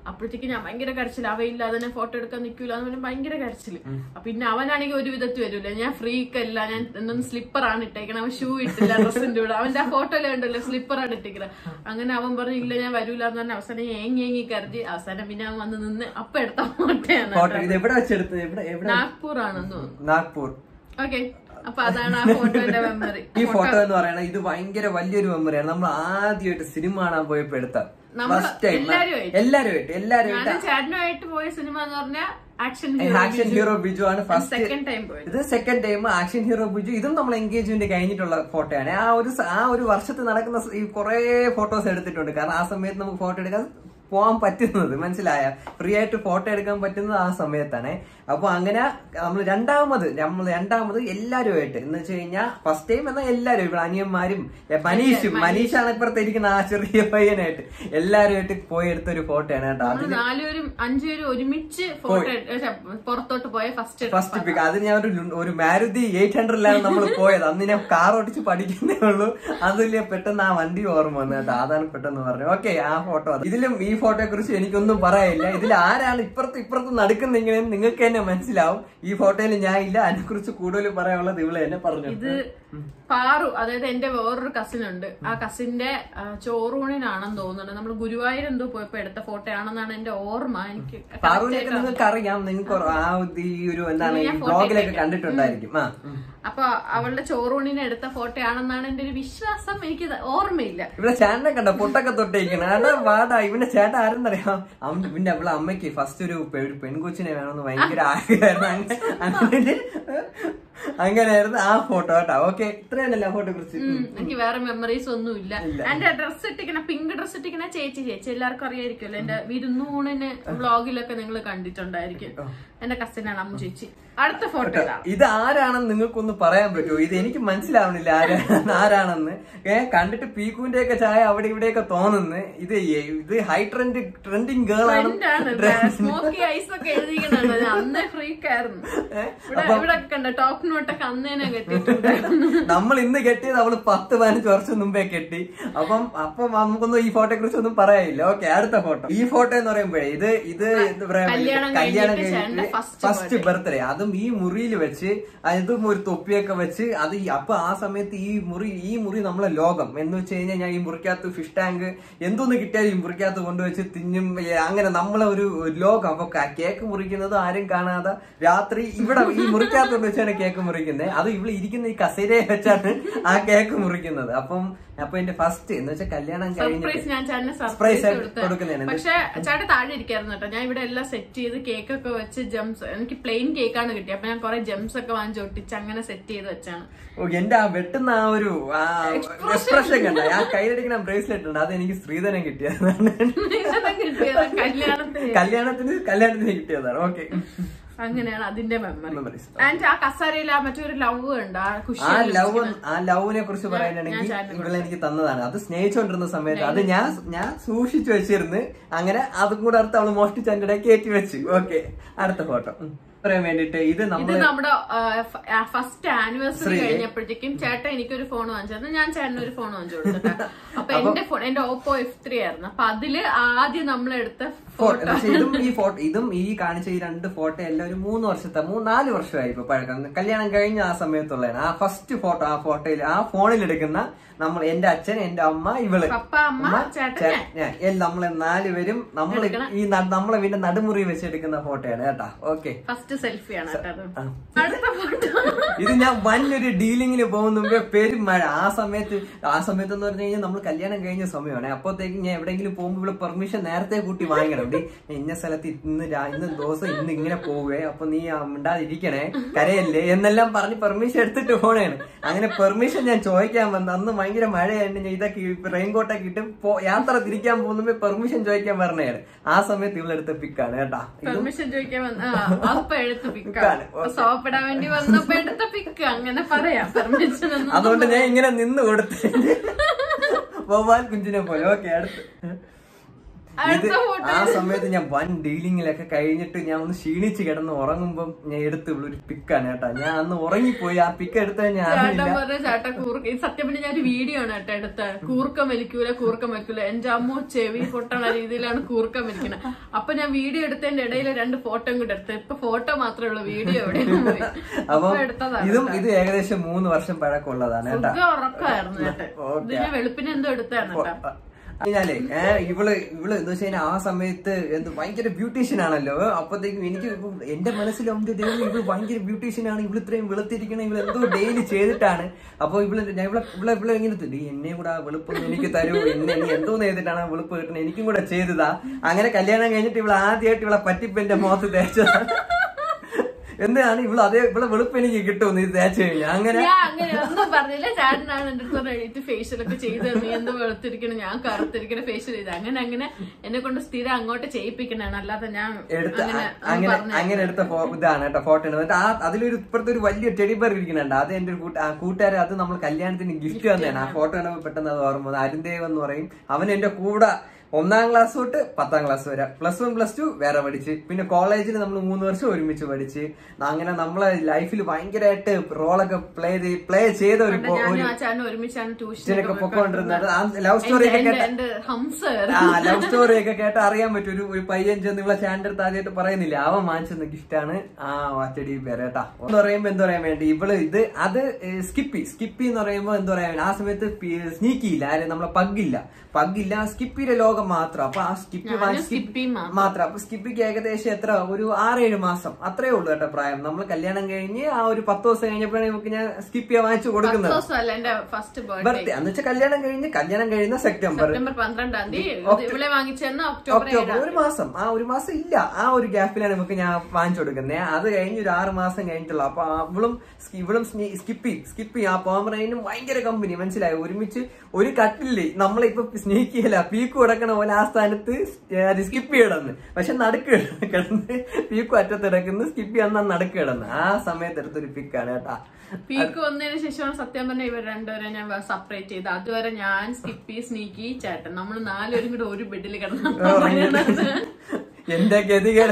അപ്പോഴത്തേക്ക് ഞാൻ ഭയങ്കര കരച്ചില്ല അവയില്ല അതിനെ ഫോട്ടോ എടുക്കാൻ നിൽക്കൂല എന്ന് പറഞ്ഞാൽ ഭയങ്കര കരച്ചില് അപ്പൊ പിന്നെ അവനാണെങ്കിൽ ഒരു വിധത്തിൽ വരൂല ഞാൻ ഫ്രീക്കല്ല ഞാൻ എന്നൊന്ന് സ്ലിപ്പറാണ് ഇട്ടേക്കണം അവൻ ഷൂ ഇട്ടില്ല ഡ്രസ്സിന്റെ കൂടെ അവന്റെ ആ ഫോട്ടോയിലെ ഉണ്ടല്ലോ സ്ലിപ്പറാണ് ഇട്ടേക്കുന്നത് അങ്ങനെ അവൻ പറഞ്ഞു ഇല്ല ഞാൻ വരൂല എന്ന് പറഞ്ഞ അവസാനം ഏങ്ങി ഏങ്ങി കരുതി അവസാനം പിന്നെ അവൻ വന്ന് നിന്ന് അപ്പൊ എടുത്ത ഫോട്ടോയാണ് ഫോട്ടോ ഇത് എവിടെ വെച്ചെടുത്തത് എവിടെ എവിടെ നാഗ്പൂർ ആണെന്ന് തോന്നുന്നു നാഗ്പൂർ ഓക്കെ അപ്പൊ അതാണ് ആ ഫോട്ടോന്റെ മെമ്മറി ഈ ഫോട്ടോ എന്ന് പറയുന്നത് ഇത് ഭയങ്കര വലിയൊരു മെമ്മറിയാണ് നമ്മൾ ആദ്യമായിട്ട് സിനിമ കാണാൻ പോയപ്പോ എടുത്ത നമ്മള് ഫസ്റ്റ് ടൈം എല്ലാരുമായിട്ട്. എല്ലാരുമായിട്ട് എല്ലാരുമായിട്ട് ഞാനും ചേട്ടനുമായിട്ട് പോയ സിനിമ എന്ന് പറഞ്ഞാൽ ആക്ഷൻ ആക്ഷൻ ഹീറോ ബിജു ആണ് ഫസ്റ്റ് സെക്കൻഡ് ടൈം പോയത് ഇത് second time action hero Biju ഇതും നമ്മൾ എൻഗേജ്മെന്റ് കഴിഞ്ഞിട്ടുള്ള ഫോട്ടോയാണ് ആ ഒരു സ- ആ ഒരു വർഷത്ത് നടക്കുന്ന സ- ഈ കുറെ ഫോട്ടോസ് എടുത്തിട്ടുണ്ട് കാരണം ആ സമയത്ത് നമുക്ക് ഫോട്ടോ എടുക്കാൻ പോകാൻ പറ്റുന്നത് മനസ്സിലായ ഫ്രീ ആയിട്ട് ഫോട്ടോ എടുക്കാൻ പറ്റുന്നത് ആ സമയത്താണ് അപ്പൊ അങ്ങനെ നമ്മൾ രണ്ടാമത് നമ്മൾ രണ്ടാമത് എല്ലാവരുമായിട്ട് എന്ന് വെച്ച് കഴിഞ്ഞാൽ ഫസ്റ്റ് ടൈം എന്നാൽ എല്ലാവരും ഇവിടെ അനിയന്മാരും എ, മനീഷും മനീഷാണ് ഇപ്പുറത്ത് ഇരിക്കുന്ന ആ ചെറിയ പയ്യനായിട്ട് എല്ലാവരുമായിട്ട് പോയി എടുത്ത ഒരു ഫോട്ടോയാണ് കേട്ടോ അത് നമ്മള് നാലുപേരും അഞ്ചുപേരും ഒരുമിച്ച് ഫോട്ടോ പുറത്തോട്ട് പോയ ഫസ്റ്റ് ഫസ്റ്റ് പിക്ക് അത് ഞാൻ ഒരു ലു- ഒരു മാരുതി എയ്റ്റ് ഹൺഡ്രഡിലാണ് നമ്മൾ പോയത് അന്ന് ഞാൻ കാർ ഓടിച്ച് പഠിക്കുന്നേ ഉള്ളൂ അതിൽ പെട്ടെന്ന് ആ വണ്ടി ഓർമ്മ വന്നു കേട്ടോ അതാണ് പെട്ടെന്ന് പറഞ്ഞു ഓക്കെ ആ ഫോട്ടോ ഇതിലും ഈ ഫോട്ടോയെ കുറിച്ച് എനിക്കൊന്നും പറയാനില്ല ഇതിൽ ആരാണ് ഇപ്പുറത്ത് ഇപ്പുറത്ത് നടക്കുന്നെങ്കിലും നിങ്ങൾക്ക് തന്നെ മനസ്സിലാവും ഈ ഫോട്ടോയിൽ ഞാൻ ഇല്ല അതിനെ കുറിച്ച് കൂടുതൽ പറയാനുള്ളത് ഇവളെ തന്നെ പറഞ്ഞു ഇത് പാറു അതായത് എന്റെ വേറൊരു കസിൻ ഉണ്ട് ആ കസിന്റെ ആ, ചോറൂണിനാണെന്ന് തോന്നുന്നുണ്ട് നമ്മൾ ഗുരുവായൂർ എന്തോ പോയപ്പോ എടുത്ത ഫോട്ടോ ആണെന്നാണ് എന്റെ ഓർമ്മ എനിക്ക് പാറുവിനൊക്കെ നിങ്ങൾക്ക് അറിയാം നിങ്ങൾക്ക് ആ ഇത് ഈ ഒരു എന്താണ് ഈ ബ്ലോഗിലൊക്കെ കണ്ടിട്ടുണ്ടായിരിക്കും ആ ഉം. അപ്പൊ അവളുടെ ചോറൂണിന് എടുത്ത ഫോട്ടോ ആണെന്നാണ് എന്റെ ഒരു വിശ്വാസം എനിക്ക് ഇത് ഓർമ്മയില്ല ഇവിടെ ചേട്ടനെ കണ്ട പൊട്ടൊക്കെ തൊട്ടേക്കണം ആടാ വാടാ ഇവന്റെ ചേട്ടൻ ആരെന്നറിയാം അമ്മ പിന്നെ അവളെ അമ്മയ്ക്ക് ഫസ്റ്റ് ഒരു പെ- ഒരു പെൺകൊച്ചിനെ വേണമെന്ന് ഭയങ്കര ആഗ്രഹമായിരുന്നു അങ്ങനെ അങ്ങനെ അങ്ങനെയായിരുന്നു ആ ഫോട്ടോ കേട്ടോ ഓക്കെ ഇത്രയാണല്ലോ ആ ഫോട്ടോ കുറിച്ച് ഉം, എനിക്ക് വേറെ മെമ്മറീസ് ഒന്നും ഇല്ല എന്റെ ഡ്രസ് ഇട്ടിക്കണ പിങ്ക് ഡ്രസ് ഇട്ടിക്കണ ചേച്ചി ചേച്ചി എല്ലാവർക്കും അറിയായിരിക്കുമല്ലോ എന്റെ വിരുന്നൂണിന് വ്ളോഗിലൊക്കെ നിങ്ങൾ കണ്ടിട്ടുണ്ടായിരിക്കും എന്റെ കസിനാണ് അമ്മു ചേച്ചി അടുത്ത ഫോട്ടോ ഇതാണ് ഇത് ആരാണെന്ന് നിങ്ങൾക്കൊന്ന് പറയാൻ പറ്റുമോ ഇത് എനിക്ക് മനസ്സിലാവണില്ല ആരാണെന്ന് ആരാണെന്ന് ഏ കണ്ടിട്ട് പീക്കുവിന്റെ ഒക്കെ ചായ അവിടെ ഇവിടെയൊക്കെ തോന്നുന്നു ഇത് ഏ- ഇത് ഹൈ ട്രെൻഡ് ട്രെൻഡിങ് ഗേൾ ആണ് ഫ്രണ്ടാണ് സ്മോക്കി ഐസ് ഒക്കെ എഴുതിക്കണുണ്ട് ഞാൻ അന്നേ ഫ്രീക്ക് ആയിരുന്നു ഇവിടെ ഇവിടെ കണ്ട ടോപ്പ് നോട്ടൊക്കെ അന്നേനെ കെട്ടിയിട്ടുണ്ടായിരുന്നു നമ്മൾ ഇന്ന് കെട്ടിയത് അവള് പത്ത് പതിനഞ്ച് വർഷം മുമ്പേ കെട്ടി അപ്പം അപ്പം നമുക്കൊന്നും ഈ ഫോട്ടോയെ കുറിച്ച് ഒന്നും പറയാനില്ല ഓക്കെ അടുത്ത ഫോട്ടോ ഈ ഫോട്ടോ എന്ന് പറയുമ്പോഴേ ഇത് ഇത് എന്താ പറയാ കല്യാണം കല്യാണം കഴിഞ്ഞിട്ട് കഴിഞ്ഞിട്ട് ചേട്ടന്റെ first ഫസ്റ്റ് ബർത്ത്ഡേ അതും ഈ മുറിയിൽ വെച്ച് അതും ഒരു തൊപ്പിയൊക്കെ വെച്ച് അത് ഈ- അപ്പൊ ആ സമയത്ത് ഈ മുറി ഈ മുറി നമ്മളെ ലോകം എന്ന് വെച്ച് കഴിഞ്ഞാൽ ഞാൻ ഈ മുറിക്കകത്ത് ഫിഷ് ടാങ്ക് എന്തോന്ന് കിട്ടിയാലും ഈ മുറിക്കകത്ത് കൊണ്ടുവച്ച് തിന്നും ഏ, അങ്ങനെ നമ്മളെ ഒരു ഒരു ലോകം അപ്പൊ ക- കേക്ക് മുറിക്കുന്നത് ആരും കാണാതെ രാത്രി ഇവിടെ ഈ മുറിക്കകത്ത് കൊണ്ട് വെച്ചാണ് കേക്ക് മുറിക്കുന്നത് അത് ഇവിടെ ഇരിക്കുന്ന ഈ കസേരയെ വെച്ചാണ് ആ കേക്ക് മുറിക്കുന്നത് അപ്പം അപ്പൊ എന്റെ ഫസ്റ്റ് എന്ന് വെച്ചാൽ കല്യാണം കഴിഞ്ഞിട്ട് സർപ്രൈസ് ഞാൻ ചേട്ടന് Surprise സർപ്രൈസ് ആയിട്ട് കൊടുക്കുന്നതാണ്. പക്ഷെ ചേട്ടൻ താഴെ ഇരിക്കായിരുന്നു കേട്ടോ ഞാൻ ഇവിടെ എല്ലാം സെറ്റ് ചെയ്ത് കേക്ക് ഒക്കെ വെച്ച് ജംസ് എനിക്ക് പ്ലെയിൻ കേക്കാണ് കിട്ടിയത് അപ്പൊ ഞാൻ കുറെ ജംസ് ഒക്കെ വാങ്ങിച്ച് ഒട്ടിച്ച് അങ്ങനെ സെറ്റ് ചെയ്ത് വെച്ചാണ് ഓ, എന്റെ ആ വെട്ടുന്ന ആ ഒരു എക്സ്പ്രഷൻ കണ്ട ആ കയ്യിലടിക്കുന്ന ബ്രേസ്ലെറ്റ് ഉണ്ട് അത് എനിക്ക് ശ്രീധരൻ കിട്ടിയതാണ് ഇതെല്ലാം കിട്ടിയത് കല്യാണത്തിന് കല്യാണത്തിന് കല്യാണത്തിന് കിട്ടിയതാണ് ഓക്കെ അങ്ങനെയാണ് അതിന്റെ മെമ്മറി Memories. ആൻഡ് ആ കസാരയിൽ ആ മറ്റൊരു ലവ് ഉണ്ട് ആ ആ കുഷി ലവ് ആ ലവിനെ കുറിച്ച് പറയാനാണെങ്കിൽ ഇവളെ എനിക്ക് തന്നതാണ് അത് സ്നേഹിച്ചുകൊണ്ടിരുന്ന സമയത്ത് അത് ഞാൻ ഞാൻ സൂക്ഷിച്ചു വെച്ചിരുന്ന് അങ്ങനെ അതും കൂടെ അടുത്ത് അവള് മോഷ്ടിച്ച് എന്റെ ഇടയിൽ കയറ്റി വെച്ചു ഓക്കെ അടുത്ത ഫോട്ടോ പറയാൻ വേണ്ടിട്ട് ഇത് ഇത് നമ്മള് നമ്മുടെ ഫസ്റ്റ് ആനിവേഴ്സറി കഴിഞ്ഞപ്പോഴത്തേക്കും ചേട്ടൻ എനിക്കൊരു ഫോൺ വാങ്ങിച്ചു ഞാൻ ചേട്ടന് ഒരു ഫോൺ വാങ്ങിച്ചു കൊടുത്തിട്ടാ അപ്പൊ എന്റെ ഫോൺ എന്റെ ഓപ്പോ എഫ് ത്രീ ആയിരുന്നു അപ്പൊ അതില് ആദ്യം നമ്മൾ എടുത്ത ഫോട്ടോ പക്ഷെ ഇതും ഈ ഫോട്ടോ ഇതും ഈ കാണിച്ച ഈ രണ്ട് ഫോട്ടോ എല്ലാം ഒരു മൂന്ന് വർഷത്തെ മൂന്ന് നാല് വർഷമായി ഇപ്പൊ പഴക്കം കല്യാണം കഴിഞ്ഞ ആ സമയത്തുള്ളതാണ് ആ ഫസ്റ്റ് ഫോട്ടോ ആ ഫോട്ടോയിൽ ആ ഫോണിൽ എടുക്കുന്ന നമ്മൾ എന്റെ അച്ഛൻ എന്റെ അമ്മ ഇവള് പപ്പ അമ്മ അമ്മ, ചേട്ടൻ ചേ- ഞാൻ. എല്ലാം നമ്മളെ നാലുപേരും നമ്മൾ ഈ ന- നമ്മളെ വീടിന്റെ നടുമുറി വെച്ച് എടുക്കുന്ന ഫോട്ടോയാണ് കേട്ടാ ഓക്കെ ഫസ്റ്റ് സെൽഫിയാണ് കേട്ടോ അത് ആ. അടുത്ത ഫോട്ടോ ഇത് ഞാൻ വന്നൊരു ഡീലിങ്ങിന് പോകുന്ന മുമ്പേ പെരും മഴ ആ സമയത്ത് ആ സമയത്ത് എന്ന് പറഞ്ഞു കഴിഞ്ഞാൽ നമ്മൾ കല്യാണം കഴിഞ്ഞ സമയമാണ് അപ്പോഴത്തേക്ക് ഞാൻ എവിടെയെങ്കിലും പോകുമ്പോൾ ഇവിടെ പെർമിഷൻ നേരത്തെ കൂട്ടി വാങ്ങിക്കണം ഡി ഞാൻ ഇന്ന സ്ഥലത്ത് ഇന്ന് രാ- ഇന്ന് ദിവസം ഇന്ന് ഇങ്ങനെ പോവേ അപ്പൊ നീ ആ മിണ്ടാതിരിക്കണേ കരയല്ലേ എന്നെല്ലാം പറഞ്ഞ് പെർമിഷൻ എടുത്തിട്ട് പോണേണ് അങ്ങനെ പെർമിഷൻ ഞാൻ ചോദിക്കാൻ വന്നു അന്ന് ഭയങ്കര മഴയായിട്ട് ഞാൻ ഇതൊക്കെ റെയിൻകോട്ടൊക്കെ ഇട്ട് പോ- യാത്ര തിരിക്കാൻ പോകുമ്പോ പെർമിഷൻ ചോദിക്കാൻ പറഞ്ഞതാണ് ആ സമയത്ത് ഇവളെടുത്ത പിക്കാണ് കേട്ടാ പെർമിഷൻ ചോദിക്കാൻ വന്ന ആ, അപ്പൊ എടുത്ത പിക്കാണ്. പിക്കാണ് സോപ്പിടാൻ വേണ്ടി വന്നപ്പോ എടുത്ത പിക്ക് അങ്ങനെ പറയാം പെർമിഷൻ ഒന്നും അതുകൊണ്ട് ഞാൻ ഇങ്ങനെ നിന്ന് കൊടുത്ത് വവ്വാൽ കുഞ്ചിനെ പോലെ ഓക്കെ അടുത്ത് അടുത്ത ഇത് photo ആ സമയത്ത് ഞാൻ വൺ ഡീലിങ്ങിലൊക്കെ കഴിഞ്ഞിട്ട് ഞാൻ ഒന്ന് ക്ഷീണിച്ച് കിടന്ന് ഉറങ്ങുമ്പം ഞാൻ എടുത്ത് ഒരു പിക്കാണ് കേട്ടാ ഞാൻ അന്ന് ഉറങ്ങിപ്പോയി ആ പിക്ക് എടുത്താൽ ഞാൻ ചേട്ടൻ അറിഞ്ഞില്ല പറഞ്ഞ ചേട്ടൻ കൂർക്ക ഇത് സത്യം പറഞ്ഞ ഞാൻ ഒരു വീഡിയോ ആണ് കേട്ടോ എടുത്ത കൂർക്കം വലിക്കൂല കൂർക്കം വലിക്കൂല എന്റെ അമ്മ ചെവി പൊട്ടണ രീതിയിലാണ് കൂർക്കം വലിക്കുന്നത് അപ്പൊ ഞാൻ വീഡിയോ എടുത്തതിന്റെ ഇടയിൽ രണ്ട് ഫോട്ടോ കൂടെ എടുത്ത് ഇപ്പൊ ഫോട്ടോ മാത്രമേ ഉള്ളൂ വീഡിയോ എവിടെയും പോയി അപ്പം ഇപ്പൊ എടുത്തതാണ് ഇതും ഇത് ഏകദേശം മൂന്ന് വർഷം പഴക്കമുള്ളതാണ് കേട്ടാ സുഖം ഉറക്കമായിരുന്നു ചേട്ടൻ ഇത് ഞാൻ വെളുപ്പിന് എന്തോ എടുത്താണ് കേട്ടോ കഴിഞ്ഞാലേ ഏഹ് ഇവള് ഇവള് എന്താ വെച്ചാൽ ആ സമയത്ത് എന്ത് ഭയങ്കര ബ്യൂട്ടീഷ്യൻ ആണല്ലോ അപ്പത്തേക്കും എനിക്ക് ഇപ്പൊ എന്റെ മനസ്സിലുണ്ട് ദൈവം ഇവള് ഭയങ്കര ബ്യൂട്ടീഷ്യൻ ആണ് ഇവള് ഇത്രയും വെളുത്തിരിക്കണം ഇവള് എന്തോ ഡെയിലി ചെയ്തിട്ടാണ് അപ്പൊ ഇവള് ഞാൻ ഇവളെ ഇവളെ ഇവളെ ഇങ്ങനെ "ഡീ, എന്നെ കൂടെ ആ വെളുപ്പ് എനിക്ക് തരൂ എന്നെ നീ എന്തോ ചെയ്തിട്ടാണ് ആ വെളുപ്പ് കിട്ടുന്നത് എനിക്കും കൂടെ ചെയ്തതാ അങ്ങനെ കല്യാണം കഴിഞ്ഞിട്ട് ഇവള് ആദ്യമായിട്ട് ഇവളെ പറ്റിപ്പ് എന്റെ മുഖത്ത് തേച്ചതാണ് എന്താണ് ഇവള് അതേ ഇവളെ വെളുപ്പ് എനിക്ക് കിട്ടുമെന്ന് ഇത് തേച്ച് കഴിഞ്ഞാൽ അങ്ങനെ ഞാൻ അങ്ങനെ ഒന്നും പറഞ്ഞില്ല ചേട്ടനാണ് എന്റെ അടുത്ത് എഴുതി ഫേഷ്യൽ ഒക്കെ ചെയ്ത് നീ എന്തോ വെളുത്തിരിക്കണം ഞാൻ കറുത്തിരിക്കണ ഫേഷ്യൽ ചെയ്ത് അങ്ങനെ അങ്ങനെ എന്നെ കൊണ്ട് സ്ഥിരം അങ്ങോട്ട് ചെയ്യിപ്പിക്കണാണ് അല്ലാതെ ഞാൻ എടുത്ത അങ്ങനെ അ- അങ്ങനെ അങ്ങനെ എടുത്ത ഫോ- ഇതാണ് കേട്ടോ ഫോട്ടോ എന്നിട്ട് ആ അതിലൊരു ഇപ്പുറത്തെ ഒരു വലിയ ടെഡി ബർ ഇരിക്കുന്നുണ്ട് അത് എന്റെ ഒരു കൂട്ട ആ കൂട്ടുകാരൻ അത് നമ്മൾ കല്യാണത്തിന് ഗിഫ്റ്റ് തന്നെയാണ് ആ ഫോട്ടോ കണ്ടപ്പോൾ പെട്ടെന്ന് അത് ഓർമ്മ വന്നു. അരുൺദേവ് എന്ന് പറയും അവൻ എന്റെ കൂടെ ഒന്നാം ക്ലാസ് തൊട്ട് പത്താം ക്ലാസ് വരെ പ്ലസ് വൺ പ്ലസ് ടു വേറെ പഠിച്ച് പിന്നെ കോളേജിൽ നമ്മൾ മൂന്ന് വർഷം ഒരുമിച്ച് പഠിച്ച് അങ്ങനെ നമ്മളെ ലൈഫിൽ ഭയങ്കരമായിട്ട് റോളൊക്കെ പ്ലേ പ്ലേ ചെയ്ത ഒരു പോ- ഒരു ഞാനും ആ ചേട്ടനും ഒരുമിച്ചാണ് ട്യൂഷനൊക്കെ ഇതിനൊക്കെ പൊക്കോണ്ടിരുന്നത് ആ ലവ് സ്റ്റോറി ഒക്കെ കേട്ട എന്റെ ഹംസ ആ ലവ് സ്റ്റോറി ഒക്കെ കേട്ട് അറിയാൻ പറ്റും ഒരു ഒരു പയ്യൻ ചെന്ന് ഇവിടെ ചാൻ്റെ അടുത്ത് ആദ്യമായിട്ട് പറയുന്നില്ല അവൻ വാങ്ങിച്ചെന്ന ഗിഫ്റ്റാണ് ആ വാച്ചടി പേരേട്ടാ എന്ന് പറയുമ്പോ എന്താ പറയാൻ വേണ്ടി ഇവള് ഇത് അത് സ്കിപ്പി സ്കിപ്പി എന്ന് പറയുമ്പോ എന്താ പറയാ ആ സമയത്ത് സ്നീക്കി ഇല്ല ആരും നമ്മളെ പഗ്ഗില്ല പഗ്ഗില്ല സ്കിപ്പിയുടെ ലോകം മാത്രം അപ്പൊ ആ സ്കിപ്പി വാങ്ങി സ്കിപ്പി മാത്രം. മാത്രം അപ്പൊ സ്കിപ്പിക്ക് ഏകദേശം എത്ര ഒരു ആറേഴ് മാസം അത്രേ ഉള്ളൂ കേട്ടോ പ്രായം നമ്മൾ കല്യാണം കഴിഞ്ഞ് ആ ഒരു പത്ത് ദിവസം കഴിഞ്ഞപ്പോഴാണ് നമുക്ക് ഞാൻ സ്കിപ്പിയെ വാങ്ങിച്ചു കൊടുക്കുന്നത് ദിവസമല്ല എന്റെ ഫസ്റ്റ് ബർത്ത്ഡേ ബർത്ത്ഡേ എന്ന് വെച്ചാൽ കല്യാണം കഴിഞ്ഞ് കല്യാണം കഴിയുന്ന സെപ്റ്റംബർ സെപ്റ്റംബർ പന്ത്രണ്ടാം തീയതി ഇത് ഇവിടെ വാങ്ങിച്ചെന്ന ഒക്ടോബർ ഒക്ടോബർ ഒരു മാസം ആ ഒരു മാസം ഇല്ല ആ ഒരു ഗ്യാപ്പിലാണ് നമുക്ക് ഞാൻ വാങ്ങിച്ചു കൊടുക്കുന്നത് അത് കഴിഞ്ഞ് ഒരു ആറ് മാസം കഴിഞ്ഞിട്ടുള്ളൂ അപ്പൊ അവളും സ്കി- ഇവളും സ്കിപ്പി സ്കിപ്പി ആ പോമറൈനും ഭയങ്കര കമ്പനി മനസ്സിലായി ഒരുമിച്ച് ഒരു കട്ടില്ലേ നമ്മളിപ്പോ സ്നേഹിക്കല്ല പീക്ക് കിടക്കണ പോലെ ആ സ്ഥാനത്ത് അത് സ്കിപ്പി കിടന്ന് പക്ഷെ നടുക്ക് കിടന്ന് കിടന്ന് പീക്കു അറ്റത്ത് കിടക്കുന്നു സ്കിപ്പി അന്ന് നടുക്ക് കിടന്ന് ആ സമയത്ത് എടുത്തൊരു പിക്കാണ് കേട്ടാ പീക്ക് വന്നതിന് ശേഷമാണ് സത്യം പറഞ്ഞ ഇവർ രണ്ടുപേരെ ഞാൻ സെപ്പറേറ്റ് ചെയ്ത് അതുവരെ ഞാൻ സ്കിപ്പി സ്നീക്കി ചേട്ടൻ നമ്മൾ നാലുപേരും കൂടെ ഒരു ബെഡിൽ കിടന്നു എന്റെ ഗതികേട്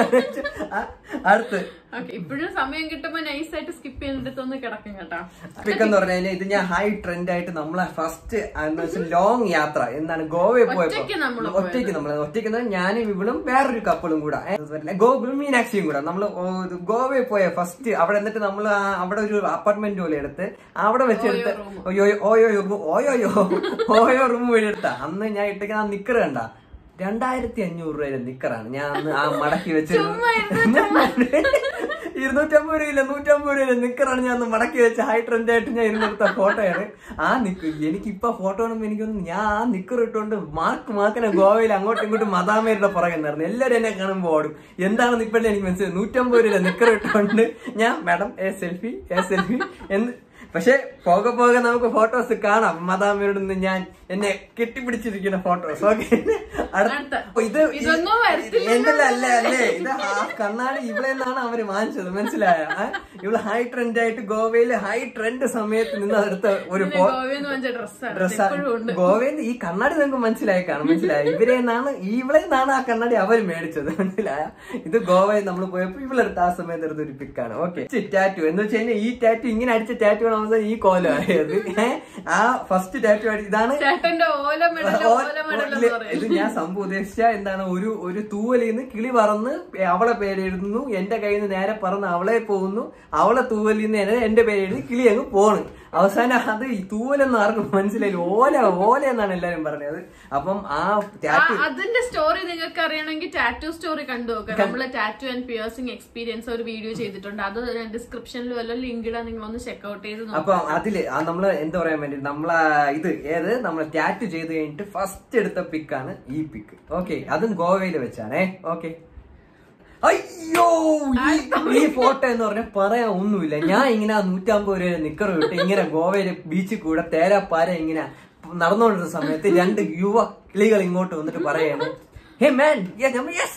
ആ, അടുത്ത് ഓക്കെ ഇപ്പോഴും സമയം കിട്ടുമ്പോ നൈസായിട്ട് സ്കിപ്പ് ചെയ്തിട്ടൊന്ന് കിടക്കും കേട്ടോ പിക്ക് എന്ന് പറഞ്ഞാൽ ഇത് ഞാൻ ഹൈ ട്രെൻഡ് ആയിട്ട് നമ്മളെ ഫസ്റ്റ് ലോങ് യാത്ര എന്താണ് ഗോവയിൽ ഒറ്റയ്ക്ക് നമ്മള് പോയപ്പോ ഒറ്റയ്ക്ക് നമ്മൾ ഒറ്റയ്ക്ക് എന്ന് പറഞ്ഞാൽ ഞാനും ഇവളും വേറൊരു കപ്പിളും കൂടെ ഗോകുലും മീനാക്ഷിയും കൂടെ നമ്മൾ ഗോവയിൽ പോയ ഫസ്റ്റ് അവിടെ എന്നിട്ട് നമ്മൾ അവിടെ ഒരു അപ്പാർട്ട്മെന്റ് പോലെ എടുത്ത് അവിടെ വെച്ചെടുത്ത് ഓയോ ഓയോ ഓയോയോ ഓയോ റൂം വഴി എടുത്ത അന്ന് ഞാൻ ഇട്ടേക്കുന്ന ആ നിക്കർ കണ്ട രണ്ടായിരത്തി അഞ്ഞൂറ് രൂപയുടെ നിക്കറാണ് ഞാൻ അന്ന് ആ മടക്കി വെച്ചിരുന്നത് ഇരുന്നൂറ്റമ്പത് രൂപയില്ല നൂറ്റമ്പത് രൂപയില്ല നിക്കറാണ് ഞാൻ അന്ന് മടക്കി വെച്ച ഹൈ ട്രെൻഡ് ആയിട്ട് ഞാൻ ഇരുന്നെടുത്ത ഫോട്ടോയാണ് ആ നിക്ക് എനിക്ക് ഇപ്പൊ ഫോട്ടോ കാണുമ്പോ എനിക്കൊന്ന് ഞാൻ ആ നിക്കർ ഇട്ടുകൊണ്ട് മാർക്ക് മാർക്കിനെ ഗോവയിൽ അങ്ങോട്ടും ഇങ്ങോട്ടും മതാമേരുടെ പുറകെ നടന്നു എല്ലാവരും എന്നെ കാണുമ്പോൾ ഓടും എന്താണെന്ന് ഇപ്പോഴേ എനിക്ക് മനസ്സിലായി നൂറ്റമ്പത് രൂപ നിക്കർ ഇട്ടുകൊണ്ട് ഞാൻ madam a selfie a selfie എന്ന് പക്ഷെ പോകെ പോകെ നമുക്ക് ഫോട്ടോസ് കാണാം മദാമയോട് നിന്ന് ഞാൻ എന്നെ കെട്ടിപ്പിടിച്ചിരിക്കുന്ന ഫോട്ടോസ് ഓക്കെ അടുത്ത. ഇത് ഇതൊന്നും വരത്തില്ല. എന്തല്ല അല്ലേ അല്ലേ ഇത് ആ കണ്ണാടി ഇവിടെ നിന്നാണ് അവര് വാങ്ങിച്ചത് മനസ്സിലായ ഇവള് ഹൈ ട്രെൻഡ് ആയിട്ട് ഗോവയില് ഹൈ ട്രെൻഡ് സമയത്ത് നിന്ന് അതെടുത്ത ഒരു ഫോ ഗോവയെന്ന് വാങ്ങിച്ച ഡ്രസ്സാണ് ഡ്രസ്സാ ഇപ്പോഴും ഉണ്ട് ഗോവയിൽ ഈ കണ്ണാടി നിങ്ങൾക്ക് മനസ്സിലായി കാണും മനസ്സിലായി ഇവരെ നിന്നാണ് ഇവളെ നിന്നാണ് ആ കണ്ണാടി അവർ മേടിച്ചത് മനസ്സിലായ ഇത് ഗോവയിൽ നമ്മൾ പോയപ്പോ ഇവളെടുത്ത ആ സമയത്ത് എടുത്ത ഒരു പിക്കാണ് ഓക്കെ ടാറ്റു എന്ന് വെച്ച് കഴിഞ്ഞാൽ ഈ ടാറ്റു ഇങ്ങനെ അടിച്ച ടാറ്റു ആണ് അവസാനം ഈ കോലമായത് ഏഹ് ആ ഫസ്റ്റ് ടാറ്റു അടി ഇതാണ് ചേട്ടന്റെ ഓല മെഡൽ ഓ- ഓല മെഡൽ എന്ന് ഇല്ല, പറയും ഇത് ഞാൻ സംഭവം ഉദ്ദേശിച്ച എന്താണ് ഒരു ഒരു തൂവലിൽ നിന്ന് കിളി പറന്ന് അവളെ പേരെഴുതുന്നു എന്റെ കയ്യിൽ നിന്ന് നേരെ പറന്ന് അവളെ പോകുന്നു അവളെ തൂവലിൽ നിന്ന് എന്നെ എന്റെ പേരെഴുതി കിളി അങ്ങ് പോണ് അവസാനം അത് ഈ തൂവലെന്ന് ആർക്കും മനസ്സിലായില്ല ഓല ഓല എന്നാണ് എല്ലാരും പറഞ്ഞത് അപ്പം ആ ആ, ടാറ്റു അതിന്റെ സ്റ്റോറി നിങ്ങൾക്ക് അറിയണമെങ്കിൽ ടാറ്റു സ്റ്റോറി കണ്ടു നോക്കാം നമ്മള് ടാറ്റു ആൻഡ് പിയേഴ്സിംഗ് എക്സ്പീരിയൻസ് ഒരു വീഡിയോ ചെയ്തിട്ടുണ്ട് അത് ഞാൻ ഡിസ്ക്രിപ്ഷനിൽ വല്ല ലിങ്ക് ഇടാൻ നിങ്ങൾ ഒന്ന് ചെക്ക്ഔട്ട് ചെയ്ത് നോക്കാം അപ്പൊ അതില് ആ നമ്മള് എന്താ പറയാൻ വേണ്ടി നമ്മളെ ഇത് ഏത് നമ്മൾ ടാറ്റു ചെയ്ത് കഴിഞ്ഞിട്ട് ഫസ്റ്റ് എടുത്ത പിക്കാണ് ഈ പിക്ക് ഓക്കെ അതും ഗോവയിൽ വെച്ചാണേ ഓക്കെ അയ്യോ ഈ- ഈ ഫോട്ടോ എന്ന് പറഞ്ഞാൽ പറയാൻ ഒന്നുമില്ല ഞാൻ ഇങ്ങനെ ആ നൂറ്റമ്പത് രൂപ നിക്കർ വിട്ട് ഇങ്ങനെ ഗോവയിലെ ബീച്ചിൽ കൂടെ തേരാപ്പാര ഇങ്ങനെ നടന്നുകൊണ്ടിരുന്ന സമയത്ത് രണ്ട് യുവ കിളികൾ ഇങ്ങോട്ട് വന്നിട്ട് പറയാണ് hey man yes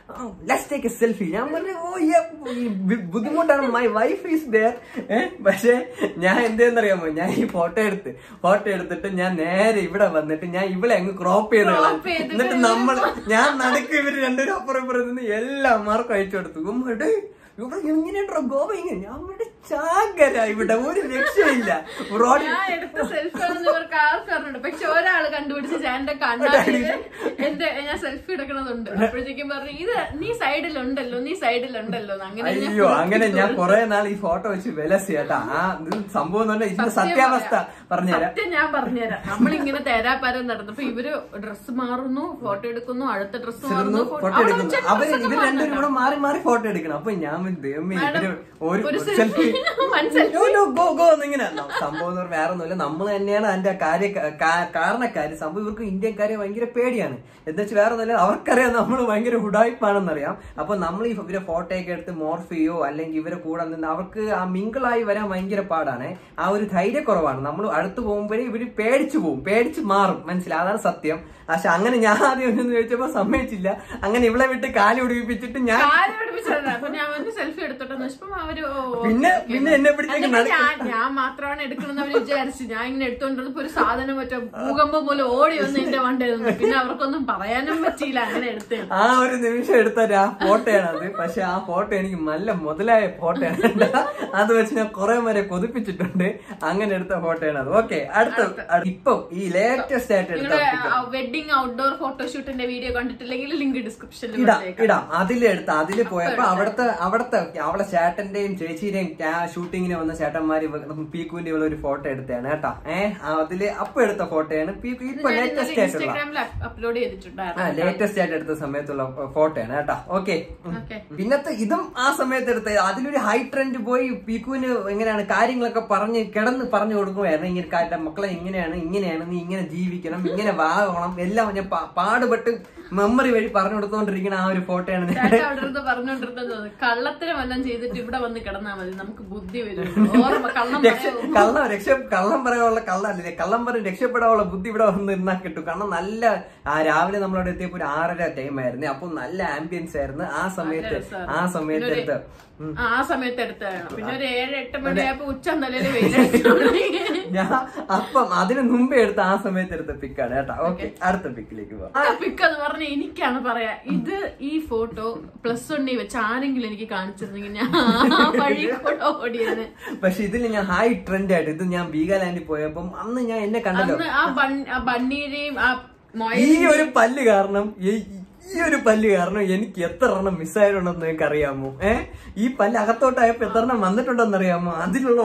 let's take a selfie ഞാൻ പറഞ്ഞു ഓ yeah, ഈ ബു- ബുദ്ധിമുട്ടാണ് മൈ വൈഫ് ഈസ് ദയർ പക്ഷെ ഞാൻ എന്തെന്നറിയാമോ ഞാൻ ഈ ഫോട്ടോ എടുത്ത് ഫോട്ടോ എടുത്തിട്ട് ഞാൻ നേരെ ഇവിടെ വന്നിട്ട് ഞാൻ ഇവിടെ അങ്ങ് ക്രോപ്പ് ചെയ്ത് Crop കളഞ്ഞു. ചെയ്തിട്ട് എന്നിട്ട് നമ്മൾ ഞാൻ നടുക്ക് ഇവര് രണ്ടുപേരും അപ്പുറം ഇപ്പുറം നിന്ന് എല്ലാം മാർക്കും അയച്ചു കൊടുത്തു ഉമ്മ, "ഡേ, ഇവിടെ ഇങ്ങനെയുണ്ടോ ഗോവ ഇങ്ങനെ ഞാൻ ഇവിടെ ചാകര ഇവിടെ ഒരു രക്ഷയില്ല റോഡ് ഞാൻ എടുത്ത സെൽഫി ആണെന്ന് ഇവർക്ക് ആർക്കും അറിഞ്ഞിട്ടുണ്ട് പക്ഷെ ഒരാള് കണ്ടുപിടിച്ച് ഞാൻ എന്റെ കണ്ണാടിയില് എന്റെ ഞാൻ സെൽഫി എടുക്കണതുണ്ട് അപ്പോഴത്തേക്കും പറഞ്ഞു ഇത് നീ സൈഡിലുണ്ടല്ലോ നീ സൈഡിലുണ്ടല്ലോ എന്ന്. അങ്ങനെ ഞാൻ അയ്യോ അങ്ങനെ ഞാൻ കൊടുത്തു. കൊറേ നാൾ ഈ ഫോട്ടോ വെച്ച് വിലസി കേട്ടാ ആ ഇത് സംഭവം എന്ന് പറഞ്ഞാൽ ഇതിന്റെ സത്യം സത്യാവസ്ഥ പറയാം. പറഞ്ഞുതരാം സത്യം ഞാൻ പറഞ്ഞുതരാം നമ്മളിങ്ങനെ തേരാപ്പാരം നടന്നപ്പോ ഇവര് ഡ്രസ്സ് മാറുന്നു ഫോട്ടോ എടുക്കുന്നു അടുത്ത ഡ്രസ്സ് മാറുന്നു photo- ഫോട്ടോ അവിടെ എടുക്കുന്നു വെച്ച അവര് dress ഒക്കെ ഇവർ രണ്ടുപേരും മാറുന്നുണ്ടോ? കൂടെ മാറി മാറി ഫോട്ടോ എടുക്കണം അപ്പൊ ഞാൻ വിചാരിച്ചു, ദൈവമേ Madam, ഇവര് ഒരു ഒരു selfie selfie, one selfie. Go go എന്നിങ്ങനെ സംഭവം എന്ന് പറഞ്ഞാൽ വേറെ ഒന്നുമില്ല നമ്മൾ തന്നെയാണ് അതിന്റെ കാര്യ കാ- കാരണക്കാര് സംഭവം ഇവർക്ക് ഇന്ത്യക്കാരെ ഭയങ്കര പേടിയാണ് എന്താ വെച്ചാൽ വേറെ ഒന്നുമില്ല അവർക്കറിയാം നമ്മൾ ഭയങ്കര ഉടായ്പാണെന്നറിയാം അപ്പൊ നമ്മൾ ഈ ഇവരെ ഫോട്ടോ ഒക്കെ എടുത്ത് മോർഫിയോ അല്ലെങ്കിൽ ഇവരെ കൂടെ നിന്ന് അവർക്ക് ആ മിങ്കിളായി വരാൻ ഭയങ്കര പാടാണ് ആ ഒരു ധൈര്യക്കുറവാണ് നമ്മൾ അടുത്ത് പോകുമ്പോഴേ ഇവര് പേടിച്ചു പോകും പേടിച്ച് മാറും മനസ്സിലായി അതാണ് സത്യം പക്ഷെ അങ്ങനെ ഞാൻ ആദ്യം ഒന്ന് ചോദിച്ചപ്പോ സമ്മതിച്ചില്ല അങ്ങനെ ഇവളെ വിട്ട് കാലി ഒടിപ്പിച്ചിട്ട് ഞാൻ കാല് പിടിപ്പിച്ചതാ. അപ്പൊ ഞാൻ വന്ന് സെൽഫി എടുത്തോട്ടെന്ന് വെച്ചപ്പോ അവര് ഓ, ഓ, പിന്നെ- ഓക്കേ. പിന്നെ എന്നെ പിടിച്ചേക്ക് എന്നിട്ട് നടക്ക- ഞാൻ ഞാൻ മാത്രമാണ് എടുക്കണമെന്ന് അവര് വിചാരിച്ചു ഞാൻ ഇങ്ങനെ എടുത്തോണ്ടിരുന്നപ്പോ ഒരു സാധനം മറ്റേ ഭൂകമ്പം പോലെ ഓടി വന്ന് എന്റെ വണ്ടി നിന്നു പിന്നെ അവർക്കൊന്നും പറയാനും പറ്റിയില്ല അങ്ങനെ എടുത്തേ ആ ഒരു നിമിഷം എടുത്ത ഒരു ആ ഫോട്ടോയാണ് അത് പക്ഷെ ആ ഫോട്ടോ എനിക്ക് നല്ല മുതലായ ഫോട്ടോയാണ് കേട്ടോ. അത് വെച്ച് ഞാൻ കുറെ വരെ കൊതിപ്പിച്ചിട്ടുണ്ട് അങ്ങനെ എടുത്ത ഫോട്ടോയാണ് അത് ഓക്കെ അടുത്ത അടുത്ത- ഇപ്പൊ ഈ ലേറ്റസ്റ്റ് ആയിട്ട് എടുത്ത നിങ്ങളുടെ picture. വെഡിങ് ഔട്ട്ഡോർ ഫോട്ടോഷൂട്ടിന്റെ വീഡിയോ കണ്ടിട്ടില്ലെങ്കിൽ ലിങ്ക് ഡിസ്ക്രിപ്ഷനിൽ ഇടാം ഇടാം അതിലെടുത്ത് അതില് പോയപ്പോ അവിടുത്തെ അവിടുത്തെ അവളെ ചേട്ടന്റെയും ചേച്ചിയുടെയും ഷൂട്ടിങ്ങിന് വന്ന ചേട്ടന്മാര് പീക്കുവിന്റെ ഇവിടെ ഒരു ഫോട്ടോ എടുത്തതാണ് കേട്ടോ ഏഹ് അതില് അപ്പൊ എടുത്ത ഫോട്ടോയാണ് പീക്കു ഇപ്പൊ ലേറ്റസ്റ്റ് ആയിട്ടുള്ള ഇൻസ്റ്റാഗ്രാമിൽ അപ്ലോഡ് ആ ചെയ്തിട്ടുണ്ടായിരുന്നു ലേറ്റസ്റ്റ് ആയിട്ട് എടുത്ത സമയത്തുള്ള ഫോട്ടോയാണ് കേട്ടോ ഓക്കെ ഓക്കെ പിന്നത്തെ ഇതും ആ സമയത്ത് എടുത്ത അതിലൊരു ഹൈ ട്രെൻഡ് പോയി പീക്കുവിന് എങ്ങനെയാണ് കാര്യങ്ങളൊക്കെ പറഞ്ഞ് കിടന്ന് പറഞ്ഞു കൊടുക്കുമായിരുന്നു ഇങ്ങനെ കാര്യം മക്കളെ ഇങ്ങനെയാണ് ഇങ്ങനെയാണ് നീ ഇങ്ങനെ ജീവിക്കണം ഇങ്ങനെ വാങ്ങണം എല്ലാം ഞാൻ പാ- പാടുപെട്ട് മെമ്മറി വഴി പറഞ്ഞു കൊടുത്തോണ്ടിരിക്കുന്ന ആ ഒരു ഫോട്ടോയാണ് ഞാൻ ചേട്ടാ അവിടെ ഇരുന്ന് പറഞ്ഞോണ്ടിരുന്നത് കള്ളത്തിന് വല്ലതും ചെയ്തിട്ട് ഇവിടെ വന്ന് കിടന്നാ മതി നമുക്ക് ബുദ്ധി വരും ഓർമ്മ കള്ളം രക്ഷ പറയാൻ കള്ളം രക്ഷ കള്ളം പറയാനുള്ള കള്ളല്ലേ കള്ളം പറഞ്ഞ് രക്ഷപ്പെടാനുള്ള ബുദ്ധി ഇവിടെ വന്ന് ഇരുന്നാ കിട്ടും കാരണം നല്ല ആ രാവിലെ നമ്മളവിടെ എത്തിയപ്പോ ഒരു ആറര ടൈം ആയിരുന്നു അപ്പൊ നല്ല ആംബിയൻസ് ആയിരുന്നു ആ സമയത്ത് രസമായിരുന്നു. ആ സമയത്ത് എടുത്ത് ഉം. ആ സമയത്ത് എടുത്തതാണ് പിന്നെ ഒരു ഏഴ് എട്ട് മണിയായപ്പോ ഉച്ച തലയില് വെയിലടിച്ചു ഞാൻ അപ്പം അതിന് മുമ്പേ എടുത്ത ആ സമയത്ത് എടുത്ത പിക്കാണ് കേട്ടോ ഓക്കെ അടുത്ത പിക്കിലേക്ക് പോവാം പിക്ക് എന്ന് പറഞ്ഞ എനിക്കാണ് പറയാ ഇത് ഈ ഫോട്ടോ പ്ലസ് വണ്ണി വെച്ച് ആരെങ്കിലും എനിക്ക് കാണിച്ചിരുന്നെങ്കിൽ ഞാൻ ആ വഴി കൂടെ ഓടിയത് പക്ഷെ ഇതിൽ ഞാൻ ഹൈ ട്രെൻഡ് ആയിട്ട് ഇത് ഞാൻ വീഗാലാൻഡിൽ പോയപ്പം അന്ന് ഞാൻ എന്നെ കണ്ടല്ലോ അന്ന് ആ ബൺ- ആ ബണ്ണീരെയും ആ ഈ മൊയ ഒരു പല്ല് കാരണം ഈ- ഈ ഒരു പല്ല് കാരണം എനിക്ക് എത്ര എണ്ണം മിസ്സായിട്ടുണ്ടെന്ന് നിങ്ങൾക്ക് അറിയാമോ ഏ ഈ പല്ല് അകത്തോട്ടായപ്പോ എത്ര എണ്ണം വന്നിട്ടുണ്ടെന്ന് അറിയാമോ അതിലുള്ള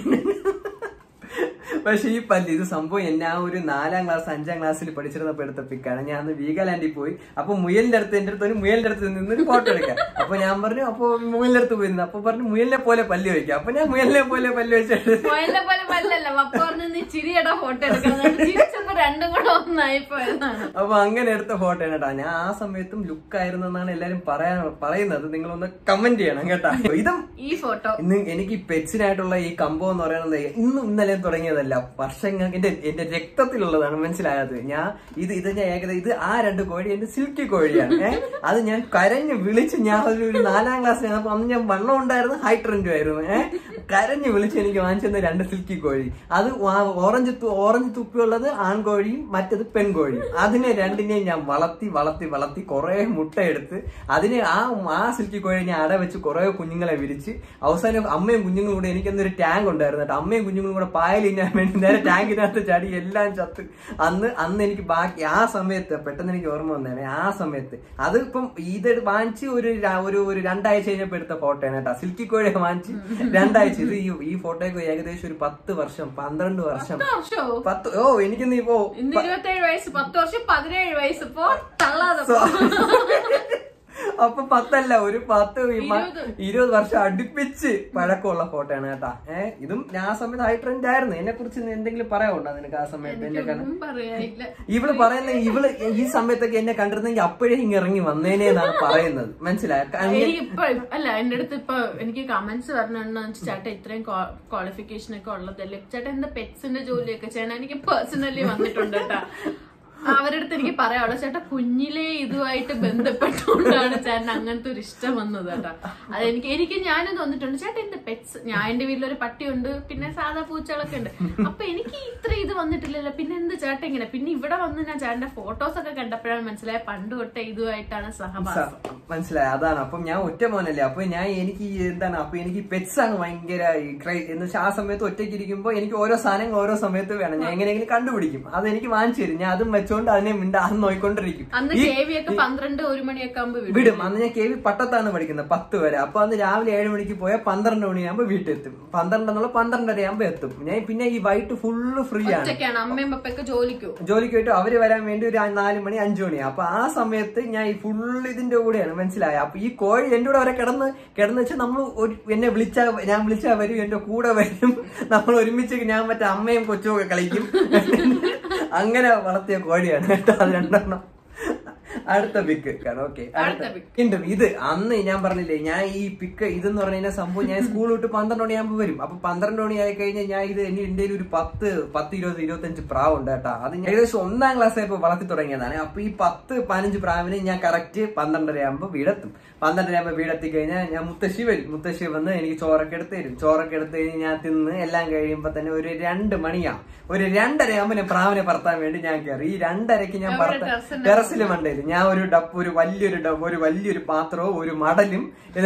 പക്ഷെ ഈ പല്ല് ഇത് സംഭവം എന്നെ ആ ഒരു നാലാം ക്ലാസ് അഞ്ചാം ക്ലാസ്സിൽ പഠിച്ചിരുന്നപ്പോ എടുത്ത പിക്കാണ് ഞാൻ അന്ന് വീഗാലാൻഡിൽ പോയി അപ്പൊ മുയലിന്റെ അടുത്ത് എന്റെ അടുത്ത് ഒരു മുയലിന്റെ അടുത്ത് നിന്ന് ഒരു ഫോട്ടോ എടുക്കാം അപ്പൊ ഞാൻ പറഞ്ഞു അപ്പൊ മുയലിന്റെ അടുത്ത് പോയിരുന്നു അപ്പൊ പറഞ്ഞു മുയലിനെ പോലെ പല്ല് വെക്കാം അപ്പൊ ഞാൻ മുയലിനെ പോലെ പല്ല് വെച്ചിട്ട് മൊയലിനെ പോലെ പല്ലല്ല പപ്പ പറഞ്ഞു നീ ചിരിയടാ ഫോട്ടോ എടുക്കണം ചിരിച്ചപ്പോ രണ്ടും കൂടെ ഒന്നായി പോയതാണ് അപ്പൊ അങ്ങനെ എടുത്ത ഫോട്ടോ ആണ് കേട്ടോ ഞാൻ ആ സമയത്തും ലുക്ക് ആയിരുന്നു എന്നാണ് എല്ലാരും പറയാൻ പറയുന്നത് നിങ്ങളൊന്ന് കമന്റ് ചെയ്യണം കേട്ടോ ഇതും ഈ ഫോട്ടോ ഇന്ന് എനിക്ക് പെറ്റ്സിനായിട്ടുള്ള ഈ കമ്പം എന്ന് പറയുന്നത് ഇന്നും ഇന്നലെയും തുടങ്ങിയതല്ല വർഷങ്ങൾ എന്റെ എന്റെ രക്തത്തിലുള്ളതാണ് മനസ്സിലായത് ഞാൻ ഇത് ഇത് ഞാൻ ഏകദേശം ഇത് ആ രണ്ട് കോഴി എന്റെ സിൽക്കി കോഴിയാണ് ഏഹ് അത് ഞാൻ കരഞ്ഞ് വിളിച്ച് ഞാൻ ഒരു ഒരു നാലാം ക്ലാസ് അന്ന് ഞാൻ വണ്ണം ഉണ്ടായിരുന്നു ഹൈ ട്രെൻഡും ആയിരുന്നു ഏഹ് കരഞ്ഞ് വിളിച്ച് എനിക്ക് വാങ്ങിച്ചെന്ന രണ്ട് സിൽക്കി കോഴി അത് വാ- ഓറഞ്ച് തു- ഓറഞ്ച് തുപ്പിയുള്ളത് ആൺകോഴിയും മറ്റത് പെൺകോഴിയും അതിനെ രണ്ടിനെയും ഞാൻ വളർത്തി വളർത്തി വളർത്തി കുറെ മുട്ടയെടുത്ത് അതിനെ ആ ആ സിൽക്കി കോഴിനെ അട വെച്ച് കുറെ കുഞ്ഞുങ്ങളെ വിരിച്ച് അവസാനം അമ്മയും കുഞ്ഞുങ്ങളും കൂടെ എനിക്കെന്നൊരു ടാങ്ക് ഉണ്ടായിരുന്നു കേട്ടോ അമ്മയും കുഞ്ഞുങ്ങളും കൂടെ പായലിന്നാൻ വേണ്ടി നേരെ ടാങ്കിനകത്ത് ചടി എല്ലാം ചത്ത് അന്ന് അന്ന് എനിക്ക് ബാക്കി ആ സമയത്ത് പെട്ടെന്ന് എനിക്ക് ഓർമ്മ വന്നേനെ ആ സമയത്ത് അത് ഇപ്പം ഇത് വാങ്ങിച്ച് ഒരു ര- ഒരു ഒരു രണ്ടാഴ്ച കഴിഞ്ഞപ്പോ എടുത്ത ഫോട്ടോയാണ് കേട്ടോ സിൽക്കി കോഴിയെ വാങ്ങിച്ച് രണ്ടാഴ്ച ഇത് ഈ ഈ ഫോട്ടോയ്ക്ക് ഏകദേശം ഒരു പത്ത് വർഷം പന്ത്രണ്ട് വർഷം പത്ത് വർഷമോ പത്ത് ഓ എനിക്ക് നീ പോ ഇന്ന് ഇരുപത്തേഴ് വയസ്സ് പത്ത് വർഷം പതിനേഴ് വയസ്സ് ഇപ്പോ തള്ളാതെ പോ. അപ്പൊ പത്തല്ല ഒരു പത്ത് ഈ മ- ഇരുപത്. ഇരുപത് വർഷം അടുപ്പിച്ച് പഴക്കമുള്ള ഫോട്ടോയാണ് കേട്ടാ ഏഹ് ഇതും ഞാൻ ആ സമയത്ത് ഹൈ ട്രെൻഡ് ആയിരുന്നു എന്നെ കുറിച്ച് എന്തെങ്കിലും പറയാനുണ്ടോ നിനക്ക് ആ സമയത്ത് എന്നെ കണ്ട ഒന്നും പറയാനില്ല ഇവള് പറയുന്ന ഇവള് ഈ സമയത്തൊക്കെ എന്നെ കണ്ടിരുന്നെങ്കിൽ അപ്പോഴേ ഇങ്ങ് ഇറങ്ങി വന്നേനെ എന്നാണ് പറയുന്നത് മനസ്സിലായ എനിക്ക് ഇപ്പൊ അല്ല എന്റെ അടുത്ത് ഇപ്പൊ എനിക്ക് കമന്റ്സ് പറഞ്ഞെന്ന് ചേട്ടാ ഇത്രയും ക്വാളിഫിക്കേഷൻ ഒക്കെ ഉള്ളതല്ലേ ചേട്ടാ എന്താ പെറ്റ്സിന്റെ ജോലിയൊക്കെ ചെയ്യണം എനിക്ക് പേഴ്സണലി വന്നിട്ടുണ്ട് കേട്ടാ അവരുടെ അടുത്ത് എനിക്ക് പറയാനുള്ളത് ചേട്ടാ കുഞ്ഞിലെ ഇതുമായിട്ട് ബന്ധപ്പെട്ടുകൊണ്ടാണ് ചേട്ടൻ അങ്ങനത്തെ ഒരു ഇഷ്ടം വന്നത് കേട്ടോ അതെനിക്ക് എനിക്ക് ഞാനും തോന്നിട്ടുണ്ട് ചേട്ടാ എന്റെ പെറ്റ്സ് ഞാൻ എന്റെ വീട്ടിലൊരു പട്ടിയുണ്ട് പിന്നെ സാധാ പൂച്ചകളൊക്കെ ഉണ്ട് അപ്പൊ എനിക്ക് ഇത്ര ഇത് വന്നിട്ടില്ലല്ലോ പിന്നെ എന്ത് ചേട്ടൻ ഇങ്ങനെ പിന്നെ ഇവിടെ വന്ന് ഞാൻ ചേട്ടന്റെ ഫോട്ടോസ് ഒക്കെ കണ്ടപ്പോഴാണ് മനസ്സിലായ പണ്ട് തൊട്ടേ ഇതുമായിട്ടാണ് സഹവാസം സ- മനസ്സിലായി അതാണ് അപ്പം ഞാൻ ഒറ്റ മോനല്ലേ അപ്പൊ ഞാൻ എനിക്ക് ഈ എന്താണ് അപ്പൊ എനിക്ക് പെറ്റ്സ് ആണ് ഭയങ്കര ഈ ക്രൈ എന്ന് വെച്ചാൽ ആ സമയത്ത് ഒറ്റയ്ക്ക് ഇരിക്കുമ്പോൾ എനിക്ക് ഓരോ സാധനങ്ങൾ ഓരോ സമയത്ത് വേണം ഞാൻ എങ്ങനെയെങ്കിലും കണ്ടുപിടിക്കും അത് എനിക്ക് വാങ്ങിച്ചു തരും ഞാൻ അതും വെച്ചോണ്ട് അതിനെ മിണ്ട അത് നോയിക്കൊണ്ടിരിക്കും അന്ന് ഈ- കെ വി ഒക്കെ പന്ത്രണ്ട് ഒരു മണിയൊക്കെ ആകുമ്പോ വിടും വിടും അന്ന് ഞാൻ കെ വി പട്ടത്താണ് പഠിക്കുന്നത് പത്ത് വരെ അപ്പൊ അന്ന് രാവിലെ ഏഴ് മണിക്ക് പോയാൽ പന്ത്രണ്ട് മണിയാകുമ്പോ വീട്ടിൽ എത്തും പന്ത്രണ്ട് എന്നുള്ള പന്ത്രണ്ടര ആകുമ്പോ എത്തും ഞാൻ പിന്നെ ഈ വൈകിട്ട് ഫുള്ള് ഫ്രീ ആണ് ഒറ്റയ്ക്കാണ് അമ്മയും പപ്പയൊക്കെ ജോലിക്കോ ജോലിക്ക് പോയിട്ട് അവര് വരാൻ വേണ്ടി ഒരു നാല് മണി അഞ്ചു മണി അപ്പൊ ആ സമയത്ത് ഞാൻ ഈ ഫുള്ള് ഇതിന്റെ കൂടെയാണ് മനസ്സിലായ അപ്പൊ ഈ കോഴി എന്റെ കൂടെ അവരെ കിടന്ന് കിടന്ന് വെച്ചാൽ നമ്മൾ ഒരു എന്നെ വിളിച്ചാ ഞാൻ വിളിച്ചാ വരും എന്റെ കൂടെ വരും നമ്മൾ ഒരുമിച്ച് ഞാൻ മറ്റേ അമ്മയും കൊച്ചും ഒക്കെ കളിക്കും അങ്ങനെ വളർത്തിയ കോഴിയാണ് കേട്ടോ അത് രണ്ടെണ്ണം അടുത്ത പിക്ക് ഓക്കെ അടുത്ത pic. ഉണ്ട് ഇത് അന്ന് ഞാൻ പറഞ്ഞില്ലേ ഞാൻ ഈ പിക്ക് ഇതെന്ന് പറഞ്ഞു കഴിഞ്ഞാൽ സംഭവം ഞാൻ സ്കൂൾ വിട്ട് പന്ത്രണ്ട് മണിയാകുമ്പോൾ വരും അപ്പൊ പന്ത്രണ്ട് മണി ആയി കഴിഞ്ഞാൽ ഞാൻ ഇത് എന്റെ എന്റെ ഒരു പത്ത് പത്ത് ഇരുപത് ഇരുപത്തഞ്ച് പ്രാവുണ്ട് കേട്ടോ അത് ഞാൻ ഏകദേശം ഒന്നാം ക്ലാസ് ആയപ്പോൾ വളർത്തി തുടങ്ങിയതാണ് അപ്പൊ ഈ പത്ത് പതിനഞ്ച് പ്രാവിന് ഞാൻ കറക്റ്റ് പന്ത്രണ്ടര ആകുമ്പോൾ വീടെത്തും പന്ത്രണ്ടര ആകുമ്പോൾ വീടെത്തി കഴിഞ്ഞാൽ ഞാൻ മുത്തശ്ശി വരും മുത്തശ്ശി വന്ന് എനിക്ക് ചോറൊക്കെ എടുത്ത് തരും ചോറൊക്കെ എടുത്ത് കഴിഞ്ഞ് ഞാൻ തിന്ന് എല്ലാം കഴിയുമ്പോൾ തന്നെ ഒരു രണ്ട് മണിയാവും ഒരു രണ്ടര ആകുമ്പോൾ ഞാൻ പ്രാവിനെ പറത്താൻ വേണ്ടി ഞാൻ കയറി ഈ രണ്ടരയ്ക്ക് ഞാൻ എവിടെ പറത്ത ടെറസിന്റെ ടെറസിൽ മണ്ടയിൽ ഞാൻ ഒരു ഡപ്പ് ഒരു വലിയൊരു ഡപ്പ് ഒരു വലിയൊരു പാത്രവും ഒരു മടലും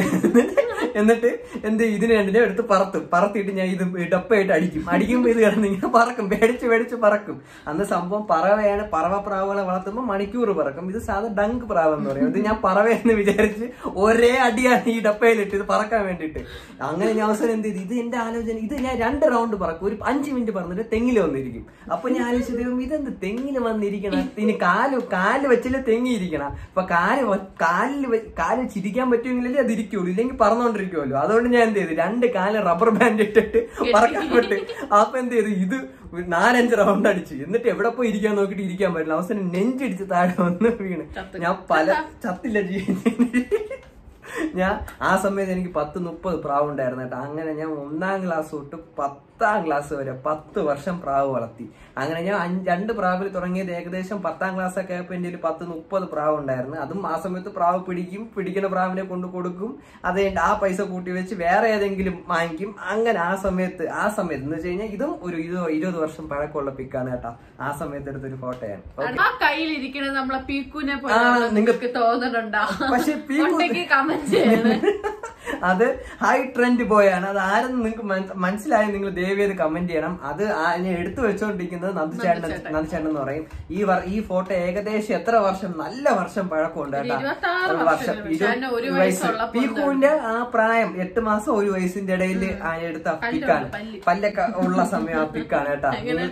എന്നിട്ട് എന്ത് ഇതിന് രണ്ടിനെ എടുത്ത് പറത്തും പറത്തിയിട്ട് ഞാൻ ഇത് ഡപ്പയായിട്ട് അടിക്കും അടിക്കുമ്പോ ഇത് കിടന്ന് ഇങ്ങനെ പറക്കും പേടിച്ച് പേടിച്ച് പറക്കും അന്ന് സംഭവം പറവയാണ് പറവ പ്രാവുകളെ വളർത്തുമ്പോൾ മണിക്കൂർ പറക്കും ഇത് സാധാ ഡങ്ക് പ്രാവ് എന്ന് പറയും ഇത് ഞാൻ പറവയെന്ന് വിചാരിച്ച് ഒരേ അടിയാണ് ഈ ഡപ്പയിലിട്ട് ഇത് പറക്കാൻ വേണ്ടിയിട്ട് അങ്ങനെ ഞാൻ അവസരം എന്ത് ചെയ്തു ഇത് എന്റെ ആലോചന ഇത് ഞാൻ രണ്ട് റൗണ്ട് പറക്കും ഒരു അഞ്ച് മിനിറ്റ് പറഞ്ഞിട്ട് തെങ്ങിൽ വന്നിരിക്കും അപ്പൊ ഞാൻ ആലോചിച്ചു ദൈവം ഇതെന്ത് തെങ്ങിൽ വന്നിരിക്കണം ഇനി കാല് കാല് വെച്ചില്ലേ തെങ്ങിയിരിക്കണം അപ്പൊ കാല് വ- കാലിൽ വെ- കാല് ചിരിക്കാൻ പറ്റുമെങ്കിലല്ലേ അത് ഇരിക്കുള്ളൂ ഇല്ലെങ്കിൽ പറന്നുകൊണ്ടിരിക്കുമല്ലോ അതുകൊണ്ട് ഞാൻ എന്ത് ചെയ്തു രണ്ട് കാല് റബ്ബർ ബാൻഡ് ഇട്ടിട്ട് പറക്കാൻ വിട്ട് അപ്പൊ എന്ത് ചെയ്തു ഇത് ഒരു നാലഞ്ച് റൗണ്ട് അടിച്ചു എന്നിട്ട് എവിടെ പോയി ഇരിക്കാൻ നോക്കിയിട്ട് ഇരിക്കാൻ പറ്റില്ല അവസാനം നെഞ്ചിടിച്ച് താഴെ വന്ന് വീണ് ചത്ത്. ഞാൻ പല ചത്തില്ല ജീവിച്ചു ഞാൻ ആ സമയത്ത് എനിക്ക് പത്ത് മുപ്പത് പ്രാവ് ഉണ്ടായിരുന്നു കേട്ടോ അങ്ങനെ ഞാൻ ഒന്നാം ക്ലാസ് തൊട്ട് പത്താം ക്ലാസ് വരെ പത്ത് വർഷം പ്രാവ് വളർത്തി അങ്ങനെ ഞാൻ അഞ്ച് രണ്ട് പ്രാവിൽ തുടങ്ങിയത് ഏകദേശം പത്താം ക്ലാസ് ഒക്കെ ആയപ്പോൾ എൻ്റെ കയ്യിൽ പത്ത് മുപ്പത് പ്രാവ് ഉണ്ടായിരുന്നു അതും ആ സമയത്ത് പ്രാവ് പിടിക്കും പിടിക്കുന്ന പ്രാവിനെ കൊണ്ട് കൊടുക്കും അത് കഴിഞ്ഞിട്ട് ആ പൈസ കൂട്ടി വെച്ച് വേറെ ഏതെങ്കിലും വാങ്ങിക്കും അങ്ങനെ ആ സമയത്ത് ആ സമയത്ത് എന്ന് വെച്ച് കഴിഞ്ഞാൽ ഇതും ഒരു ഇരുപത് ഇരുപത് വർഷം പഴക്കമുള്ള പിക്കാണ് കേട്ടോ ആ സമയത്ത് എടുത്തൊരു ഫോട്ടോയാണ് ഓക്കെ ആ കയ്യിലിരിക്കുന്നത് നമ്മളെ പീക്കുനെ ആ, പോലെ നിങ്ങ- നിങ്ങൾക്ക് തോന്നുന്നുണ്ടോ പക്ഷെ പീക്കു- ഒറ്റയ്ക്ക് കമന്റ് ചെയ്യണേ അത് ഹൈ ട്രെൻഡ് ബോയാണ് അത് ആരെന്ന് നിങ്ങൾക്ക് മന- മനസ്സിലായി നിങ്ങൾ ദയവേത് കമന്റ് ചെയ്യണം അത് ആ- ഞാൻ എടുത്തു വെച്ചോണ്ടിരിക്കുന്നത് നന്ദിച്ചേട്ടൻ നന്ദിച്ചേട്ടൻ. നന്ദിച്ചേട്ടൻ എന്ന് പറയും ഈ വർ- ഈ ഫോട്ടോ ഏകദേശം എത്ര വർഷം നല്ല വർഷം പഴക്കമുണ്ട് ഒരു കേട്ടോ ഇരുപത്താറ് ഒരു വർഷം വർഷം പക്ഷെ അതിന് ഒരു ഇരു- വയസ്സ് വയസ്സുള്ളപ്പോൾ പീക്കുവിന്റെ ആ പ്രായം എട്ട് മാസം ഒരു വയസ്സിന്റെ ഇടയിൽ ആ എടുത്ത പല്ലുണ്ട്, പിക്കാണ് പല്ല്. പല്ലൊക്കെ ഉള്ള സമയം ആ പിക്കാണ് കേട്ടാ എങ്ങനെ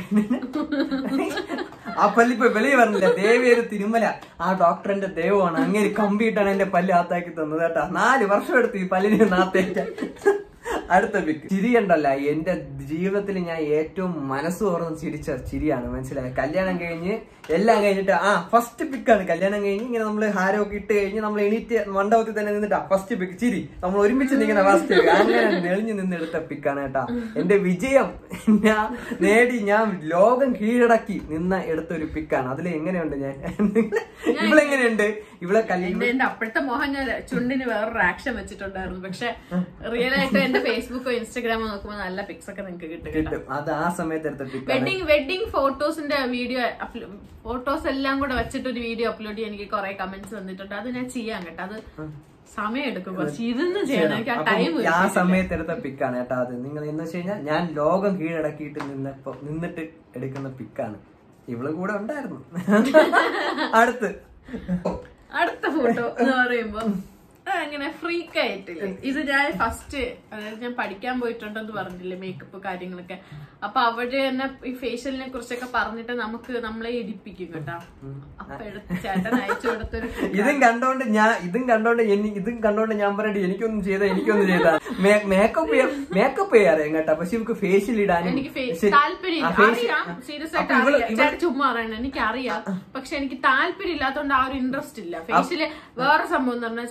ആ പല്ലിപ്പോ വെളിയിൽ പറഞ്ഞില്ല ദേവിയൊരു തിരുമല ആ ഡോക്ടറിന്റെ ദൈവമാണ് അങ്ങനെ കമ്പിയിട്ടാണ് എന്റെ പല്ല് ആത്താക്കി തന്നത് കേട്ടാ നാല് വർഷം എടുത്തു ഈ പല്ലിന് നാത്തേക്കാൻ അടുത്ത പിക്ക് ചിരി ഉണ്ടല്ല എന്റെ ജീവിതത്തിൽ ഞാൻ ഏറ്റവും മനസ്സ് തുറന്ന് ചിരിച്ച ചിരിയാണ് മനസ്സിലായത് കല്യാണം കഴിഞ്ഞ് എല്ലാം കഴിഞ്ഞിട്ട് ആ ഫസ്റ്റ് പിക്കാണ് കല്യാണം കഴിഞ്ഞ് ഇങ്ങനെ നമ്മൾ ഹാരമൊക്കെ ഇട്ട് കഴിഞ്ഞ് നമ്മൾ എണീറ്റ് മണ്ഡപത്തിൽ തന്നെ നിന്നിട്ട് ഫസ്റ്റ് പിക്ക് ചിരി നമ്മൾ ഒരുമിച്ച് നിൽക്കുന്ന ഫസ്റ്റ് അങ്ങനെ നെളിഞ്ഞു നിന്ന് എടുത്ത പിക്കാണ് കേട്ടാ എന്റെ വിജയം ഞാൻ നേടി ഞാൻ ലോകം കീഴടക്കി നിന്ന എടുത്ത ഒരു പിക്കാണ് അതിൽ എങ്ങനെയുണ്ട് ഞാൻ ഇവളെങ്ങനെയുണ്ട് ഇവളെ കല്യാണം എന്റെ എന്റെ അപ്പോഴത്തെ മോഹൻ ഞാൻ ചുണ്ടിന് വേറൊരു ആക്ഷൻ വെച്ചിട്ടുണ്ടായിരുന്നു പക്ഷെ റിയൽ ആയിട്ട് എന്റെ ഫേസ്ബുക്കോ ഇൻസ്റ്റാഗ്രാമോ നോക്കുമ്പോൾ നല്ല പിക്സ് ഒക്കെ നിങ്ങൾക്ക് കിട്ടും കേട്ടോ കിട്ടും അത് ആ സമയത്ത് എടുത്ത പിക്കാണ് വെഡിങ് വെഡിങ് ഫോട്ടോസിന്റെ വീഡിയോ ഫോട്ടോസ് എല്ലാം കൂടെ വെച്ചിട്ട് ഒരു വീഡിയോ അപ്ലോഡ് ചെയ്യാൻ എനിക്ക് കുറെ കമന്റ്സ് വന്നിട്ടുണ്ട് അത് ഞാൻ ചെയ്യാം കേട്ടോ അത് സമയം എടുക്കും പക്ഷെ ഇരുന്ന് ചെയ്യണം എനിക്ക് ആ അപ്പം ടൈം ആ സമയത്ത് എടുത്ത പിക്കാണ് കേട്ടോ അത് നിങ്ങൾ എന്ന് വെച്ച് കഴിഞ്ഞാൽ ഞാൻ ലോകം കീഴടക്കിയിട്ട് നിന്നപ്പോ നിന്നിട്ട് എടുക്കുന്ന പിക്കാണ് ഇവള് കൂടെ ഉണ്ടായിരുന്നു അടുത്ത് അടുത്ത ഫോട്ടോ എന്ന് പറയുമ്പോ ആ, അങ്ങനെ ഫ്രീക്ക് ആയിട്ടില്ല ഇത് ഞാൻ ഫസ്റ്റ് അതായത് ഞാൻ പഠിക്കാൻ പോയിട്ടുണ്ടെന്ന് പറഞ്ഞില്ലേ മേക്കപ്പ് കാര്യങ്ങളൊക്കെ അപ്പൊ അവര് തന്നെ ഈ ഫേഷ്യലിനെ കുറിച്ചൊക്കെ പറഞ്ഞിട്ട് നമുക്ക് നമ്മളെ ഇടിപ്പിക്കും കേട്ടോ അപ്പൊ എടുത്ത് ചേട്ടൻ അയച്ചു കൊടുത്തൊരു ഇതും കണ്ടോണ്ട് ഞാൻ ഇതും കണ്ടോണ്ട് എനി ഇതും കണ്ടോണ്ട് ഞാൻ പറയട്ടെ എനിക്കൊന്നും ചെയ്ത എനിക്കൊന്നും ചെയ്ത മേക്കപ്പ് മേക്കപ്പ് ചെയ്യാറിയാം കേട്ടോ പക്ഷെ ഇവക്ക് ഫേഷ്യൽ ഇടാനും എനിക്ക് ഫേ- ശരി. താല്പര്യം ആ, facial- അറിയാം സീരിയസ് ആയിട്ട് അപ്പൊ ഇവള് അറിയാം ഇവള് ചേട്ടൻ ചുമ്മാ പറയണ എനിക്ക് അറിയാം പക്ഷെ എനിക്ക് താല്പര്യം ഇല്ലാത്തതുകൊണ്ട് ആ ഒരു ഇൻട്രസ്റ്റ് ഇല്ല ഫേഷ്യല് വേറെ സംഭവം എന്ന് പറഞ്ഞാൽ ചേട്ടന്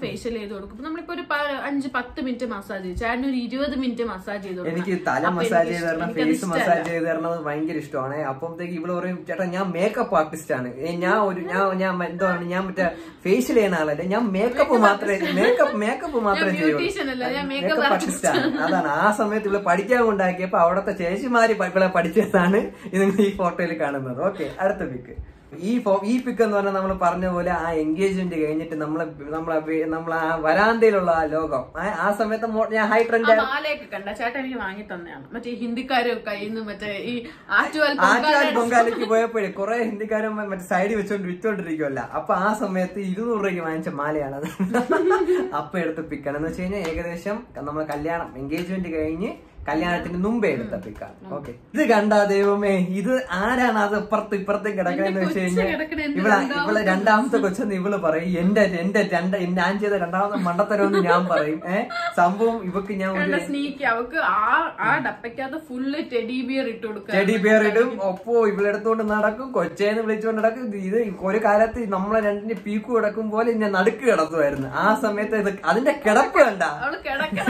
ഫേഷ്യൽ ചെയ്ത് കൊടുക്കും ഇപ്പൊ നമ്മളിപ്പോ ഒരു പ- അഞ്ച് പത്ത് മിനിറ്റ് മസാജ് ചെയ്യും ചേട്ടൻ ഒരു ഇരുപത് മിനിറ്റ് മസാജ് ചെയ്ത് കൊടുക്കണം. എനിക്ക് തല അപ്പൊ മസാജ് എനിക്ക് ചെയ്ത് തരണം എനിക്കത് ഫേസ് ഇഷ്ടമല്ല. മസാജ് ചെയ്ത് തരണം ഭയങ്കര ഇഷ്ടമാണ് അപ്പത്തേക്ക് ഇവിടെ പറയും ചേട്ടാ ഞാൻ മേക്കപ്പ് ആർട്ടിസ്റ്റ് ആണ് ഏ, ഞാൻ ഒരു ഞാൻ ഞാൻ എന്താണ് ഞാൻ മറ്റേ ഫേഷ്യൽ ചെയ്യുന്ന ആളല്ല ഞാൻ മേക്കപ്പ് മാത്രമേ മേക്കപ്പ് മേക്കപ്പ് മാത്രമേ ഞാൻ ചെയ്യുള്ളൂ beautician അല്ല, ഞാൻ makeup മേക്കപ്പ് artist ആർട്ടിസ്റ്റ് ആണ് അതാണ് ആ സമയത്ത് ഇവിടെ പഠിക്കാൻ കൊണ്ടാക്കിയപ്പോ അവിടുത്തെ ചേച്ചിമാര് പ- ഇവിടെ പഠിച്ചതാണ് ഇത് നിങ്ങൾ ഈ ഫോട്ടോയിൽ കാണുന്നത് ഓക്കെ അടുത്ത പിക്ക് ഈ ഫോ- ഈ പിക്ക് എന്ന് പറഞ്ഞാൽ നമ്മൾ പറഞ്ഞ പോലെ ആ എൻഗേജ്മെന്റ് കഴിഞ്ഞിട്ട് നമ്മളെ നമ്മളെ വേ- നമ്മളെ ആ വരാന്തയിലുള്ള ആ ലോകം ആ- ആ സമയത്ത് മോ- ഞാൻ ഹൈ ട്രെൻഡ് ആ മാലയൊക്കെ കണ്ട ചേട്ടൻ എനിക്ക് വാങ്ങി തന്നെയാണ് മറ്റേ ഹിന്ദിക്കാര് കയ്യിൽ നിന്ന് മറ്റേ ഈ ആറ്റുവാൽ ആറ്റുകാൽ പൊങ്കാലയുടെ പൊങ്കാലയ്ക്ക് പോയപ്പോഴേ കുറെ ഹിന്ദിക്കാരൻ മറ്റേ സൈഡിൽ വെച്ചോണ്ട് വിറ്റോണ്ടിരിക്കുമല്ല അപ്പൊ ആ സമയത്ത് ഇരുന്നൂറ് രൂപയ്ക്ക് വാങ്ങിച്ച മാലയാണ് അത് അപ്പൊ എടുത്ത് പിക്കാണ് എന്ന് വെച്ച് കഴിഞ്ഞാൽ ഏകദേശം നമ്മളെ കല്യാണം എൻഗേജ്മെന്റ് കഴിഞ്ഞ് കല്യാണത്തിന് മുമ്പേ എടുത്ത പിക്കാണ് ഓക്കെ ഇത് കണ്ടാ ദൈവമേ ഇത് ആരാണ് അത് ഇപ്പുറത്ത് ഇപ്പുറത്ത് കിടക്കണെന്ന് വെച്ച് കൊച്ച് കഴിഞ്ഞാൽ കിടക്കണ എന്റെ ഇവളെ ഇവളെ രണ്ടാമത്തെ കൊച്ചെന്ന് ഇവള് പറയും എന്റെ എന്റെ രണ്ട് ഞാൻ ചെയ്ത രണ്ടാമത്തെ മണ്ടത്തരം ഞാൻ പറയും ഏഹ് സംഭവം ഇവക്ക് ഞാൻ ഒരു കണ്ട സ്നീക്ക് അവക്ക് ആ ആ ഡപ്പയ്ക്കകത്ത് ഫുള്ള് ടെഡി ബിയർ ഇട്ട് കൊടുക്കുക ചെടി ബിയർ ഇടും ഒപ്പോ ഇവളെടുത്തോണ്ട് നടക്കും കൊച്ചേന്ന് വിളിച്ചുകൊണ്ട് നടക്കും ഇത് ഒരു കാലത്ത് നമ്മളെ രണ്ടിന്റെ പീക്കു കിടക്കും പോലെ ഞാൻ നടുക്ക് കിടത്തുമായിരുന്നു ആ സമയത്ത് ഇത് അതിന്റെ കിടപ്പ് കണ്ട അവള്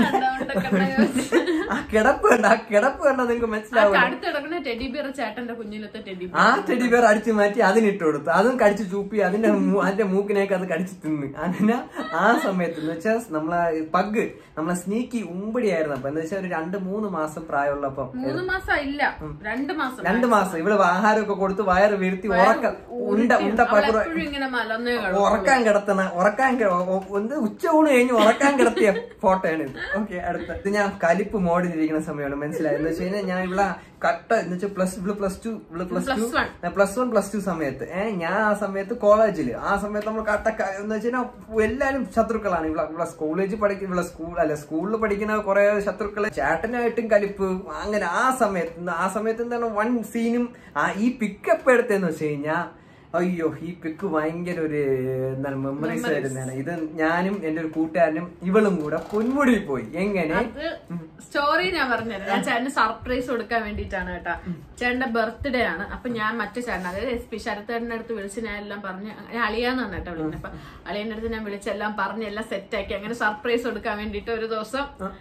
കിടക്കണ ആ കിടപ്പ് കണ്ട ആ കിടപ്പ് കണ്ട നിങ്ങക്ക് മനസ്സിലാവും അടുത്ത് കിടക്കുന്ന ടെഡി ബിയർ ചേട്ടന്റെ കുഞ്ഞിലത്തെ ടെഡി ആ ചെടി ബിയർ അടിച്ചു മാറ്റി അതിനിട്ട് കൊടുത്തു അതും കടിച്ചു ചൂപ്പി അതിന്റെ മൂ- അതിന്റെ മൂക്കിനേക്ക് അത് കടിച്ചു തിന്ന് അങ്ങനെ ആ സമയത്ത് എന്ന് വെച്ചാൽ നമ്മളെ പഗ് നമ്മളെ സ്നീക്കി ഉമ്പടിയായിരുന്നു അപ്പൊ എന്ന് വെച്ചാൽ ഒരു രണ്ട് മൂന്ന് മാസം പ്രായമുള്ളപ്പോ മൂന്ന് മാസം ഇല്ല രണ്ട് മാസം രണ്ട് മാസം ഇവള് ആഹാരമൊക്കെ കൊടുത്ത് വയറ് വീഴ്ത്തി ഉറക്ക ഉണ്ട ഉണ്ട പകുറ എപ്പോഴും ഇങ്ങനെ മലന്നേ കാണും ഉറക്കാൻ കിടത്തണ ഉറക്കാൻ കി- ഒ- ഒ- ഒന്ന് ഉച്ച ഊണ് കഴിഞ്ഞ് ഉറക്കാൻ കിടത്തിയ ഫോട്ടോയാണ് ഇത് ഓക്കെ അടുത്ത ഇത് ഞാൻ കലിപ്പ് മോഡിലിരിക്കുന്ന സമയമാണ് മനസ്സിലായത് എന്ന് വെച്ച് കഴിഞ്ഞാൽ ഞാൻ ഇവിടെ കട്ട എന്ന് വെച്ചാൽ പ്ലസ് ഇവള് പ്ലസ് ടു ഇവള് plus two Plus one. Plus one plus two സമയത്ത് ഏഹ് ഞാൻ ആ സമയത്ത് കോളേജിൽ ആ സമയത്ത് നമ്മൾ കട്ട ക- എന്ന് വെച്ച് കഴിഞ്ഞാൽ എല്ലാരും ശത്രുക്കളാണ് ഇവിടെ ഇവിടെ കോളേജിൽ പഠിക്കുന്ന ഇവിടെ സ്കൂൾ അല്ല സ്കൂളിൽ പഠിക്കുന്ന കുറെ ശത്രുക്കള് ചേട്ടനായിട്ടും കലിപ്പ് അങ്ങനെ ആ സമയത്ത് ആ സമയത്ത് എന്താണ് വൺ സീനും ആ ഈ പിക്കപ്പ് എടുത്തെന്ന് വെച്ച് കഴിഞ്ഞാൽ അയ്യോ ഈ പിക്ക് ഭയങ്കര ഒരു എന്താണ് മെമ്മറീസ് വരുന്നതാണ് ഇത് ഞാനും എന്റെ ഒരു കൂട്ടുകാരനും ഇവളും കൂടെ പൊന്മുടിയിൽ പോയി എങ്ങനെ അത് സ്റ്റോറി ഞാൻ പറഞ്ഞുതരാം ഞാൻ ചേട്ടന് സർപ്രൈസ് കൊടുക്കാൻ വേണ്ടിയിട്ടാണ് കേട്ടാ ചേട്ടന്റെ ബർത്ത്ഡേ ആണ് അപ്പൊ ഞാൻ മറ്റു ചേട്ടൻ അതായത് എസ് പി ശരത്തേട്ടന്റെ അടുത്ത് വിളിച്ച് ഞാൻ എല്ലാം പറഞ്ഞ് ഞാൻ അളിയാന്ന് പറഞ്ഞ കേട്ടോ വിളിക്കുന്നത് അപ്പൊ അളിയന്റെ അടുത്ത് ഞാൻ വിളിച്ചെല്ലാം പറഞ്ഞ് എല്ലാം സെറ്റ് ആക്കി അങ്ങനെ സർപ്രൈസ് കൊടുക്കാൻ വേണ്ടിയിട്ട് ഒരു ദിവസം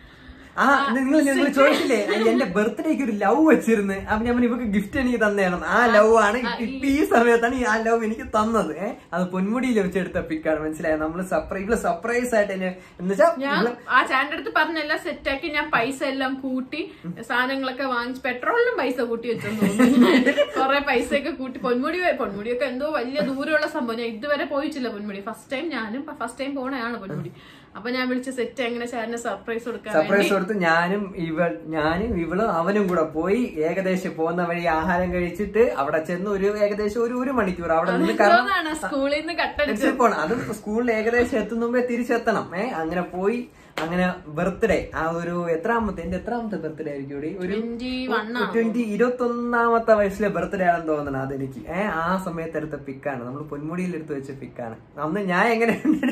ആ നിങ്ങൾ നിങ്ങൾ ചോദിച്ചില്ലേ ആ, എന്റെ ബർത്ത്ഡേക്ക് ഒരു ലവ് വെച്ചിരുന്നു അപ്പൊ ഞാൻ പറഞ്ഞു, ഇവക്ക് ഗിഫ്റ്റ് എനിക്ക് തന്നെയാണ് ആ ലവ് ആണ് ഇപ്പൊ ഈ സമയത്താണ് ഈ ആ ലവ് എനിക്ക് തന്നത് ഏഹ് അത് പൊന്മുടിയിൽ വെച്ചെടുത്ത പിക്കാണ് മനസ്സിലായത് നമ്മള് സർപ്രൈസ് ഇവള് സർപ്രൈസ് ആയിട്ട് എന്നെ എന്ന് വെച്ചാൽ ഞാൻ ആ ചേട്ടന്റെ അടുത്ത് പറഞ്ഞ എല്ലാം സെറ്റ് ആക്കി ഞാൻ പൈസ എല്ലാം കൂട്ടി സാധനങ്ങളൊക്കെ വാങ്ങിച്ച് പെട്രോളിനും പൈസ കൂട്ടി വെച്ചെന്ന് തോന്നുന്നു കൊറേ പൈസയൊക്കെ കൂട്ടി പൊന്മുടി വരെ- പൊന്മുടിയൊക്കെ എന്തോ വലിയ ദൂരമുള്ള സംഭവം ഞാൻ ഇതുവരെ പോയിട്ടില്ല പൊന്മുടി ഫസ്റ്റ് ടൈം ഞാനും ഫസ്റ്റ് ടൈം പോണയാണ് പൊന്മുടി അപ്പൊ ഞാൻ വിളിച്ച സെറ്റ് എങ്ങനെ ചേട്ടന് സർപ്രൈസ് കൊടുക്കാൻ വേണ്ടി സർപ്രൈസ് കൊടുത്ത് ഞാനും ഇവൾ ഞാനും ഇവളും അവനും കൂടെ പോയി ഏകദേശം പോകുന്ന വഴി ആഹാരം കഴിച്ചിട്ട് അവിടെ ചെന്ന് ഒരു ഏകദേശം ഒരു ഒരു മണിക്കൂർ അവിടെ നിന്ന് കാരണം എന്തോന്നാണ് സ്കൂളിൽ നിന്ന് കട്ടടിച്ച് തിരിച്ച് പോണം അത് സ്കൂളിൽ ഏകദേശം എത്തുന്ന മുമ്പേ തിരിച്ചെത്തണം ഏ അങ്ങനെ പോയി അങ്ങനെ ബർത്ത്ഡേ ആ ഒരു എത്രാമത്തെ എന്റെ എത്രാമത്തെ ബർത്ത്ഡേ ആയിരിക്കും ഇവിടെ? ഒരു ട്വന്റി വൺ ട്വന്റി ഇരുപത്തി ഒന്നാമത്തെ വയസ്സിലെ ബർത്ത്ഡേ ആണെന്ന് തോന്നണം അതെനിക്ക് ഏഹ് ആ സമയത്ത് എടുത്ത പിക്കാണ് നമ്മൾ പൊന്മുടിയിൽ എടുത്ത് വെച്ച പിക്കാണ് അന്ന് ഞാൻ എങ്ങനെ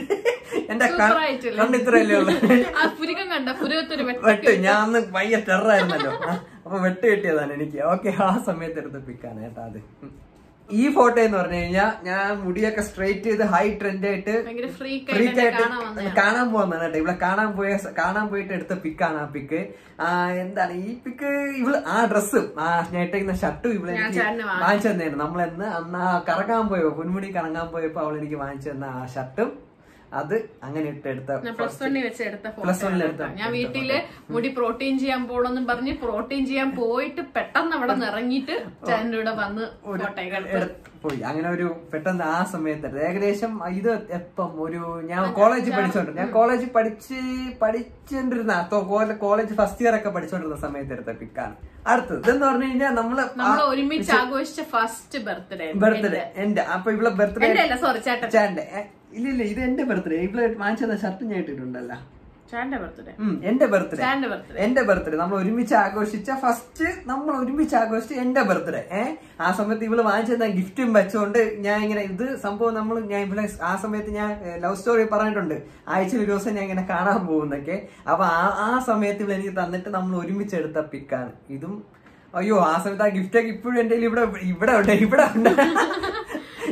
എന്റെ ക- സൂപ്പറായിട്ടില്ലേ? കണ്ണ് ഇത്രയല്ലേ ഉള്ളു ആ പുരുകം കണ്ട പുരുകത്തൊരു വെട്ട വെട്ട് ഞാൻ അന്ന് ഭയങ്കര ടെററായിരുന്നല്ലോ അപ്പൊ വെട്ട് കിട്ടിയതാണ് എനിക്ക് ഓക്കെ ആ സമയത്ത് എടുത്ത പിക്കാണ് കേട്ടാ അത് ഉം. ഈ ഫോട്ടോ എന്ന് പറഞ്ഞു കഴിഞ്ഞാൽ ഞാൻ മുടിയൊക്കെ സ്ട്രൈറ്റ് ചെയ്ത് ഹൈ ട്രെൻഡ് ആയിട്ട് ഭയങ്കര ഫ്രീ ഫ്രീക്ക് ആയിട്ട് ആയിട്ട് കാണാൻ വന്നതാണ് കാണാൻ പോകുന്നതാണ് കേട്ടോ ഇവിടെ കാണാൻ പോയ കാണാൻ പോയിട്ട് എടുത്ത പിക്കാണ് ആ പിക്ക് ആ എന്താണ് ഈ പിക്ക് ഇവള് ആ ഡ്രസ്സും ആ ഞാൻ ഇട്ടേക്കുന്ന ഷർട്ടും ഇവള് ഞാൻ എനിക്ക് ചേട്ടന് വാങ്ങി. വാങ്ങിച്ചു തന്നെയാണ് നമ്മളെന്ന് അന്ന് ആ കറങ്ങാൻ പോയോ പൊന്മുടി കറങ്ങാൻ പോയപ്പോ അവൾ എനിക്ക് വാങ്ങിച്ചു തന്ന ആ ഷർട്ടും അത് അങ്ങനെ ഇട്ടെടുത്ത ഞാൻ പ്ലസ് വണ്ണിൽ വെച്ച് എടുത്ത Plus one ൽ ഫോട്ടോ എടുത്ത- ഞാൻ വീട്ടില് മുടി പ്രോട്ടീൻ ചെയ്യാൻ പോണെന്നും പറഞ്ഞ് പ്രോട്ടീൻ ചെയ്യാൻ പോയിട്ട് പെട്ടെന്ന് അവിടെ നിന്ന് ഇറങ്ങിയിട്ട് ചേട്ടൻ്റെ കൂടെ വന്ന് ഫോട്ടോ എടുത്ത് എടുത്ത് പോയി അങ്ങനെ ഒരു പെട്ടെന്ന് ആ സമയത്ത് എടുത്ത്. ഏകദേശം ഇത് എപ്പം ഒരു ഞാൻ കോളേജിൽ പഠിച്ചോണ്ട് ഞാൻ കോളേജിൽ പഠിച്ച് പഠിച്ചോണ്ടിരുന്ന കോളേജ് ഫസ്റ്റ് ഇയർ ഒക്കെ പഠിച്ചോണ്ടിരുന്ന സമയത്ത് എടുത്ത പിക്കാണ് അടുത്തത് ഇതെന്ന് പറഞ്ഞു കഴിഞ്ഞാൽ നമ്മള് നമ്മൾ ഒരുമിച്ച് ആഘോഷിച്ച ഫസ്റ്റ് ബർത്ത്ഡേ ബർത്ത്ഡേ എന്റെ അപ്പൊ ഇവിടെ ബർത്ത്ഡേ എന്റെ അല്ല സോറി ചേട്ടൻ ചേട്ടന്റെ ഏ, ഇല്ല ഇല്ല ഇത് എന്റെ ബർത്ത്ഡേ ഇവിടെ വാങ്ങിച്ചത് ഷർട്ട് ഞാൻ ഇട്ടിട്ടുണ്ടല്ലോ ചേട്ടന്റെ ബർത്ത്ഡേ ഉം, എന്റെ ബർത്ത്ഡേ ചേട്ടന്റെ ബർത്ത്ഡേ എന്റെ ബർത്ത്ഡേ നമ്മൾ ഒരുമിച്ച് ആഘോഷിച്ച ഫസ്റ്റ് നമ്മൾ ഒരുമിച്ച് ആഘോഷിച്ച എന്റെ ബർത്ത്ഡേ ഏഹ് ആ സമയത്ത് ഇവള് വാങ്ങിച്ചെന്ന ഗിഫ്റ്റും വെച്ചോണ്ട് ഞാൻ ഇങ്ങനെ ഇത് സംഭവം നമ്മൾ ഞാൻ ഇവിടെ ആ സമയത്ത് ഞാൻ ലവ് സ്റ്റോറി പറഞ്ഞിട്ടുണ്ട് ആഴ്ചയിൽ ഒരു ദിവസം ഞാൻ ഇങ്ങനെ കാണാൻ പോകുന്നൊക്കെ അപ്പൊ ആ ആ സമയത്ത് ഇവള് എനിക്ക് തന്നിട്ട് നമ്മൾ ഒരുമിച്ച് എടുത്ത പിക്കാണ് ഇതും അയ്യോ ആ സമയത്ത് ആ ഗിഫ്റ്റ് ഒക്കെ ഇപ്പോഴും എന്റെ കയ്യിൽ ഇവിടെ ഇവിടെ ഉണ്ട് ഇവിടെ ഉണ്ട്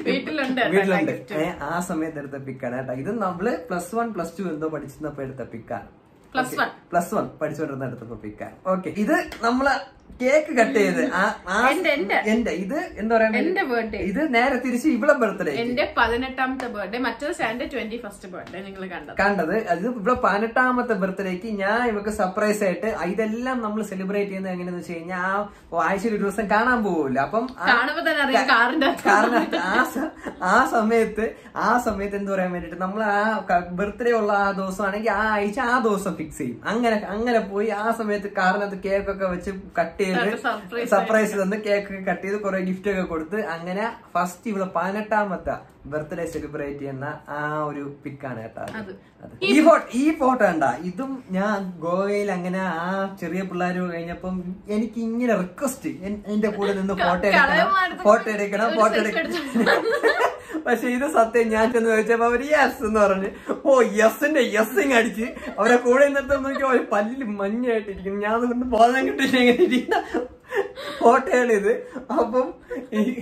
വീട്ടിലുണ്ട് കേട്ടോ വീട്ടിലുണ്ട് gift. ഏ, ആ സമയത്ത് എടുത്ത പിക്കാണ് കേട്ടോ ഇത് നമ്മള് പ്ലസ് വൺ പ്ലസ് ടു എന്തോ പഠിച്ചിരുന്നപ്പോ എടുത്ത പിക്കാണ് പ്ലസ് വൺ പ്ലസ് വൺ പഠിച്ചുകൊണ്ടിരുന്ന എടുത്തപ്പോ പിക്കാണ് ഓക്കെ ഇത് നമ്മള് കേക്ക് കട്ട് ചെയ്ത് ആ- ആ- എന്റെ, എന്റെ. എന്റെ ഇത് എന്താ പറയാ എന്റെ ബർത്ത്ഡേ ഇത് നേരെ തിരിച്ച് ഇവിടെ ബർത്ത്ഡേ എന്റെ പതിനെട്ടാമത്തെ ബർത്ത്ഡേ മറ്റേത് സാന്റെ ട്വന്റി ഫസ്റ്റ് ബർത്ത്ഡേ നിങ്ങൾ കണ്ടത് കണ്ടത് അത് ഇവിടെ പതിനെട്ടാമത്തെ ബർത്ത്ഡേക്ക് ഞാൻ ഇവക്ക് സർപ്രൈസ് ആയിട്ട് ഇതെല്ലാം നമ്മൾ സെലിബ്രേറ്റ് ചെയ്യുന്നത് എങ്ങനെയാന്ന് വെച്ച് കഴിഞ്ഞാൽ ആ ആഴ്ചയിൽ ഒരു ദിവസം കാണാൻ പോകില്ല അപ്പം ആ- കാണുമ്പോ തന്നെ അറിയാം കാറിന്റെ അകത്ത് കാരണം ആ സ- ആ സമയത്ത് ആ സമയത്ത് എന്ത് പറയാൻ വേണ്ടിട്ട് നമ്മൾ ആ ബർത്ത്ഡേ ഉള്ള ആ ദിവസമാണെങ്കിൽ ആ ആഴ്ച ആ ദിവസം ഫിക്സ് ചെയ്യും അങ്ങനെ അങ്ങനെ പോയി ആ സമയത്ത് കാറിനകത്ത് കേക്കൊക്കെ വെച്ച് കട്ട് ചെയ്ത് surprise സർപ്രൈസ് തന്ന് കേക്ക് കട്ട് ചെയ്ത് കുറെ ഗിഫ്റ്റ് ഒക്കെ കൊടുത്ത് അങ്ങനെ ഫസ്റ്റ് ഇവിടെ പതിനെട്ടാമത്തെ ബർത്ത്ഡേ സെലിബ്രേറ്റ് ചെയ്യുന്ന ആ ഒരു പിക്കാണ് കേട്ടോ അത്. അത്. അത്. ഈ ഫോട്ടോ ഈ ഫോട്ടോ കണ്ട ഇതും ഞാൻ ഗോവയിൽ അങ്ങനെ ആ ചെറിയ പിള്ളേർ കഴിഞ്ഞപ്പം എനിക്ക് ഇങ്ങനെ റിക്വസ്റ്റ് എന്റെ കൂടെ നിന്ന് ഫോട്ടോ എടുക്കണം കളയമായിരുന്നു. ഫോട്ടോ എടുക്കണം ഒരു ഫോട്ടോ selfie എടുക്കണം പക്ഷെ ഇത് സത്യം ഞാൻ ചെന്ന് ചോദിച്ചപ്പോ അവര് യെസ് എന്ന് പറഞ്ഞു ഓ യെസിന്റെ യെസ്സിങ് അടിച്ച് അവരെ കൂടെ നിന്നിട്ട് നോക്കി ഒരു പല്ലിൽ മഞ്ഞായിട്ടിരിക്കുന്നു ഞാൻ അതുകൊണ്ട് ബോധം കിട്ടില്ല എങ്ങനെ ഇരിക്കുന്ന ഫോട്ടോയാണ് ഇത് അപ്പം ഈ-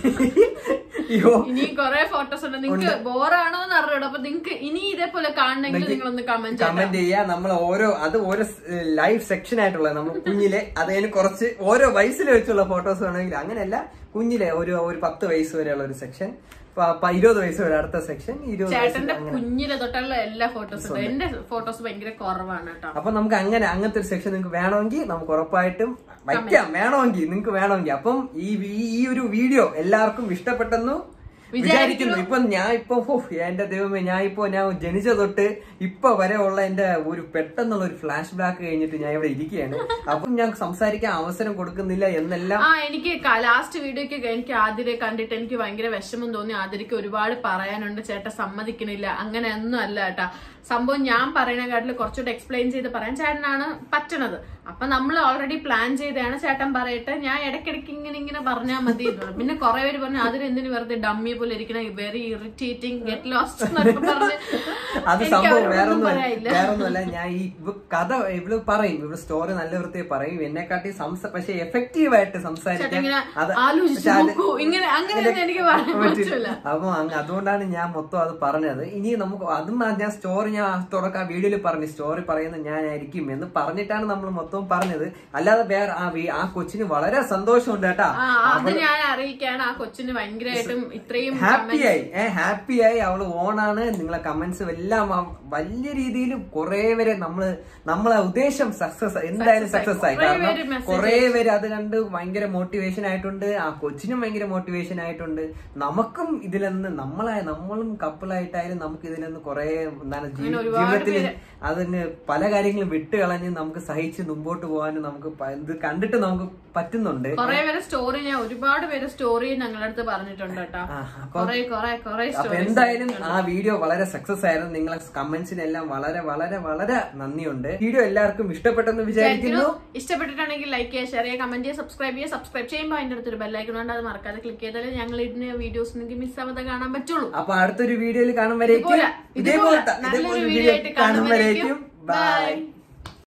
അയ്യോ ഇനി കൊറേ ഫോട്ടോസ് ഉണ്ട് നിങ്ങക്ക് ബോറാണോ എന്ന് അറിഞ്ഞൂടാ അപ്പൊ നിങ്ങക്ക് ഇനി ഇതേപോലെ കാണണമെങ്കിൽ നിങ്ങളൊന്ന് കമന്റ് ചെയ്യാം കമന്റ് ചെയ്യുക നമ്മൾ ഓരോ അത് ഓരോ ലൈവ് സെക്ഷൻ ആയിട്ടുള്ള നമ്മൾ കുഞ്ഞിലെ അതിന് കുറച്ച് ഓരോ വയസ്സിൽ വെച്ചുള്ള ഫോട്ടോസ് വേണമെങ്കിൽ അങ്ങനെയല്ല കുഞ്ഞിലെ ഒരു ഒരു പത്ത് വയസ്സ് വരെയുള്ള ഒരു സെക്ഷൻ ഇരുപത് വയസ്സ് വരെ അടുത്ത സെക്ഷൻ ഇരുപത് വയസ്സ് ചേട്ടന്റെ കുഞ്ഞിലെ തൊട്ടുള്ള എല്ലാ ഫോട്ടോസും ഉണ്ട് എന്റെ ഫോട്ടോസ് ഭയങ്കര കുറവാണ് കേട്ടോ അപ്പൊ നമുക്ക് അങ്ങനെ അങ്ങനത്തെ ഒരു സെക്ഷൻ നിങ്ങൾക്ക് വേണമെങ്കിൽ നമുക്ക് ഉറപ്പായിട്ടും വയ്ക്കാം വേണമെങ്കിൽ നിങ്ങൾക്ക് വേണമെങ്കിൽ അപ്പം ഈ വി- ഈ ഒരു വീഡിയോ എല്ലാവർക്കും ഇഷ്ടപ്പെട്ടെന്നു വിചാരിക്കുന്നു ഇപ്പൊ ഞാൻ ഇപ്പൊ ഹോ, എന്റെ ദൈവമേ ഞാൻ ഇപ്പൊ ഞാൻ ജനിച്ച തൊട്ട് ഇപ്പൊ വരെ ഉള്ള എന്റെ ഒരു പെട്ടെന്നുള്ള ഒരു ഫ്ലാഷ് ബാക്ക് കഴിഞ്ഞിട്ട് ഞാൻ ഇവിടെ ഇരിക്കുകയാണ് അപ്പം ഞാൻ സംസാരിക്കാൻ അവസരം കൊടുക്കുന്നില്ല എന്നെല്ലാം ആ എനിക്ക് ലാസ്റ്റ് വീഡിയോക്ക് എനിക്ക് ആതിരെ കണ്ടിട്ട് എനിക്ക് ഭയങ്കര വിഷമം തോന്നി ആതിരക്ക് ഒരുപാട് പറയാനുണ്ട് ചേട്ടൻ സമ്മതിക്കണില്ല അങ്ങനെ ഒന്നും അല്ല കേട്ടാ സംഭവം ഞാൻ പറയുന്നതിനെക്കാട്ടിൽ കുറച്ചുകൂടെ എക്സ്പ്ലെയിൻ ചെയ്ത് പറയാൻ ചേട്ടനാണ് പറ്റണത് അപ്പൊ നമ്മൾ ഓൾറെഡി പ്ലാൻ ചെയ്താണ് ചേട്ടൻ പറയട്ടെ ഞാൻ ഇടയ്ക്കിടയ്ക്ക് ഇങ്ങനെ ഇങ്ങനെ പറഞ്ഞാൽ മതി എന്ന് പറഞ്ഞു. പിന്നെ കുറെ പേര് പറഞ്ഞു അതിന് എന്തിനു വെറുതെ ഡമ്മി പോലെ ഇരിക്കണ വെരി ഇറിറ്റേറ്റിംഗ് ഗെറ്റ് ലോസ്റ്റ് എന്നൊക്കെ പറഞ്ഞ് അത് എനിക്ക് സംഭവം അവരോടൊന്നും വേറൊന്നും പറയാനില്ല വേറൊന്നുമല്ല ഞാൻ ഈ ഇവ കഥ ഇവള് പറയും ഇവള് സ്റ്റോറി നല്ല വൃത്തിയെ പറയും എന്നെക്കാട്ടി സംസ പക്ഷെ എഫക്റ്റീവ് ആയിട്ട് ചേട്ടൻ സംസാരിക്കാൻ ഇങ്ങനെ അത് ആലോചിച്ച് പക്ഷെ അത് നോക്കൂ ഇങ്ങനെ അങ്ങനെയൊന്നും എനിക്ക് പറയാൻ പറ്റില്ല അപ്പൊ അങ്ങ് അതുകൊണ്ടാണ് ഞാൻ മൊത്തം അത് പറഞ്ഞത് ഇനി നമുക്ക് അതും ഞാൻ സ്റ്റോറി ഞാൻ തുടക്കം ആ വീഡിയോയിൽ പറഞ്ഞു സ്റ്റോറി പറയുന്നത് ഞാനായിരിക്കും എന്ന് പറഞ്ഞിട്ടാണ് നമ്മൾ മൊത്തം പറഞ്ഞത് അല്ലാതെ വേറെ ആ വീ- ആ കൊച്ചിന് വളരെ സന്തോഷമുണ്ട് കേട്ടാ ആ അത് ഞാൻ അറിയിക്കാണ് ആ കൊച്ചിന് ഭയങ്കരമായിട്ടും ഇത്രയും ഹാപ്പിയായി ഏ ഹാപ്പിയായി അവള് ഓണാണ് നിങ്ങളെ കമന്റ്സ് എല്ലാം ആ വലിയ രീതിയിൽ കുറെ വരെ നമ്മള് നമ്മളെ ഉദ്ദേശം സക്സസ് എന്തായാലും സക്സസ് ആയി കുറേ കാരണം പേര് message കുറെ പേര് അത് കണ്ട് ഭയങ്കര മോട്ടിവേഷൻ ആയിട്ടുണ്ട് ആ കൊച്ചിനും ഭയങ്കര മോട്ടിവേഷൻ ആയിട്ടുണ്ട് നമുക്കും ഇതിലെന്ന് നമ്മളെ നമ്മളും കപ്പിളായിട്ടായാലും നമുക്ക് ഇതിലെന്ന് കുറെ എന്താണ് ജീ- ജീവിതത്തിൽ അതിന് പല കാര്യങ്ങളും വിട്ട് കളഞ്ഞ് നമുക്ക് സഹിച്ച് മുമ്പോട്ട് പോകാനും നമുക്ക് പ- ഇത് കണ്ടിട്ട് നമുക്ക് പറ്റുന്നുണ്ട് കൊറേ പേര് സ്റ്റോറി ഞാൻ ഒരുപാട് പേര് സ്റ്റോറി ഞങ്ങളുടെ അടുത്ത് പറഞ്ഞിട്ടുണ്ട് കേട്ടോ ആ, അപ്പൊ കൊറേ കൊറേ കൊറേ അപ്പൊ സ്റ്റോറി എന്തായാലും ആ വീഡിയോ വളരെ സക്സസ് ആയിരുന്നു നിങ്ങളെ കമന്റ്സിനെല്ലാം വളരെ വളരെ വളരെ നന്ദിയുണ്ട് വീഡിയോ എല്ലാവർക്കും ഇഷ്ടപ്പെട്ടെന്ന് വിചാരിക്കുന്നു ഇഷ്ടപ്പെട്ടിട്ടുണ്ടെങ്കിൽ ലൈക്ക് ചെയ്യുക ഷെയർ ചെയ്യുക കമന്റ് ചെയ്യുക സബ്സ്ക്രൈബ് ചെയ്യുക സബ്സ്ക്രൈബ് ചെയ്യുമ്പോൾ അതിന്റെ അടുത്തൊരു ബെല്ലൈക്കൺ ഉണ്ട് അത് മറക്കാതെ ക്ലിക്ക് ചെയ്താലേ ഞങ്ങൾ ഇടുന്ന വീഡിയോസ് നിങ്ങൾക്ക് മിസ് ആവാതെ കാണാൻ പറ്റുള്ളൂ അപ്പൊ അടുത്തൊരു വീഡിയോയിൽ കാണും വരേക്കും ഇതുപോലെ- ഇതേപോലത്തെ നല്ലൊരു ഇതേപോലെ വീഡിയോ വീഡിയോ ആയിട്ട് കാണും കാണും വരേക്കും വരേക്കും. Bye Bye.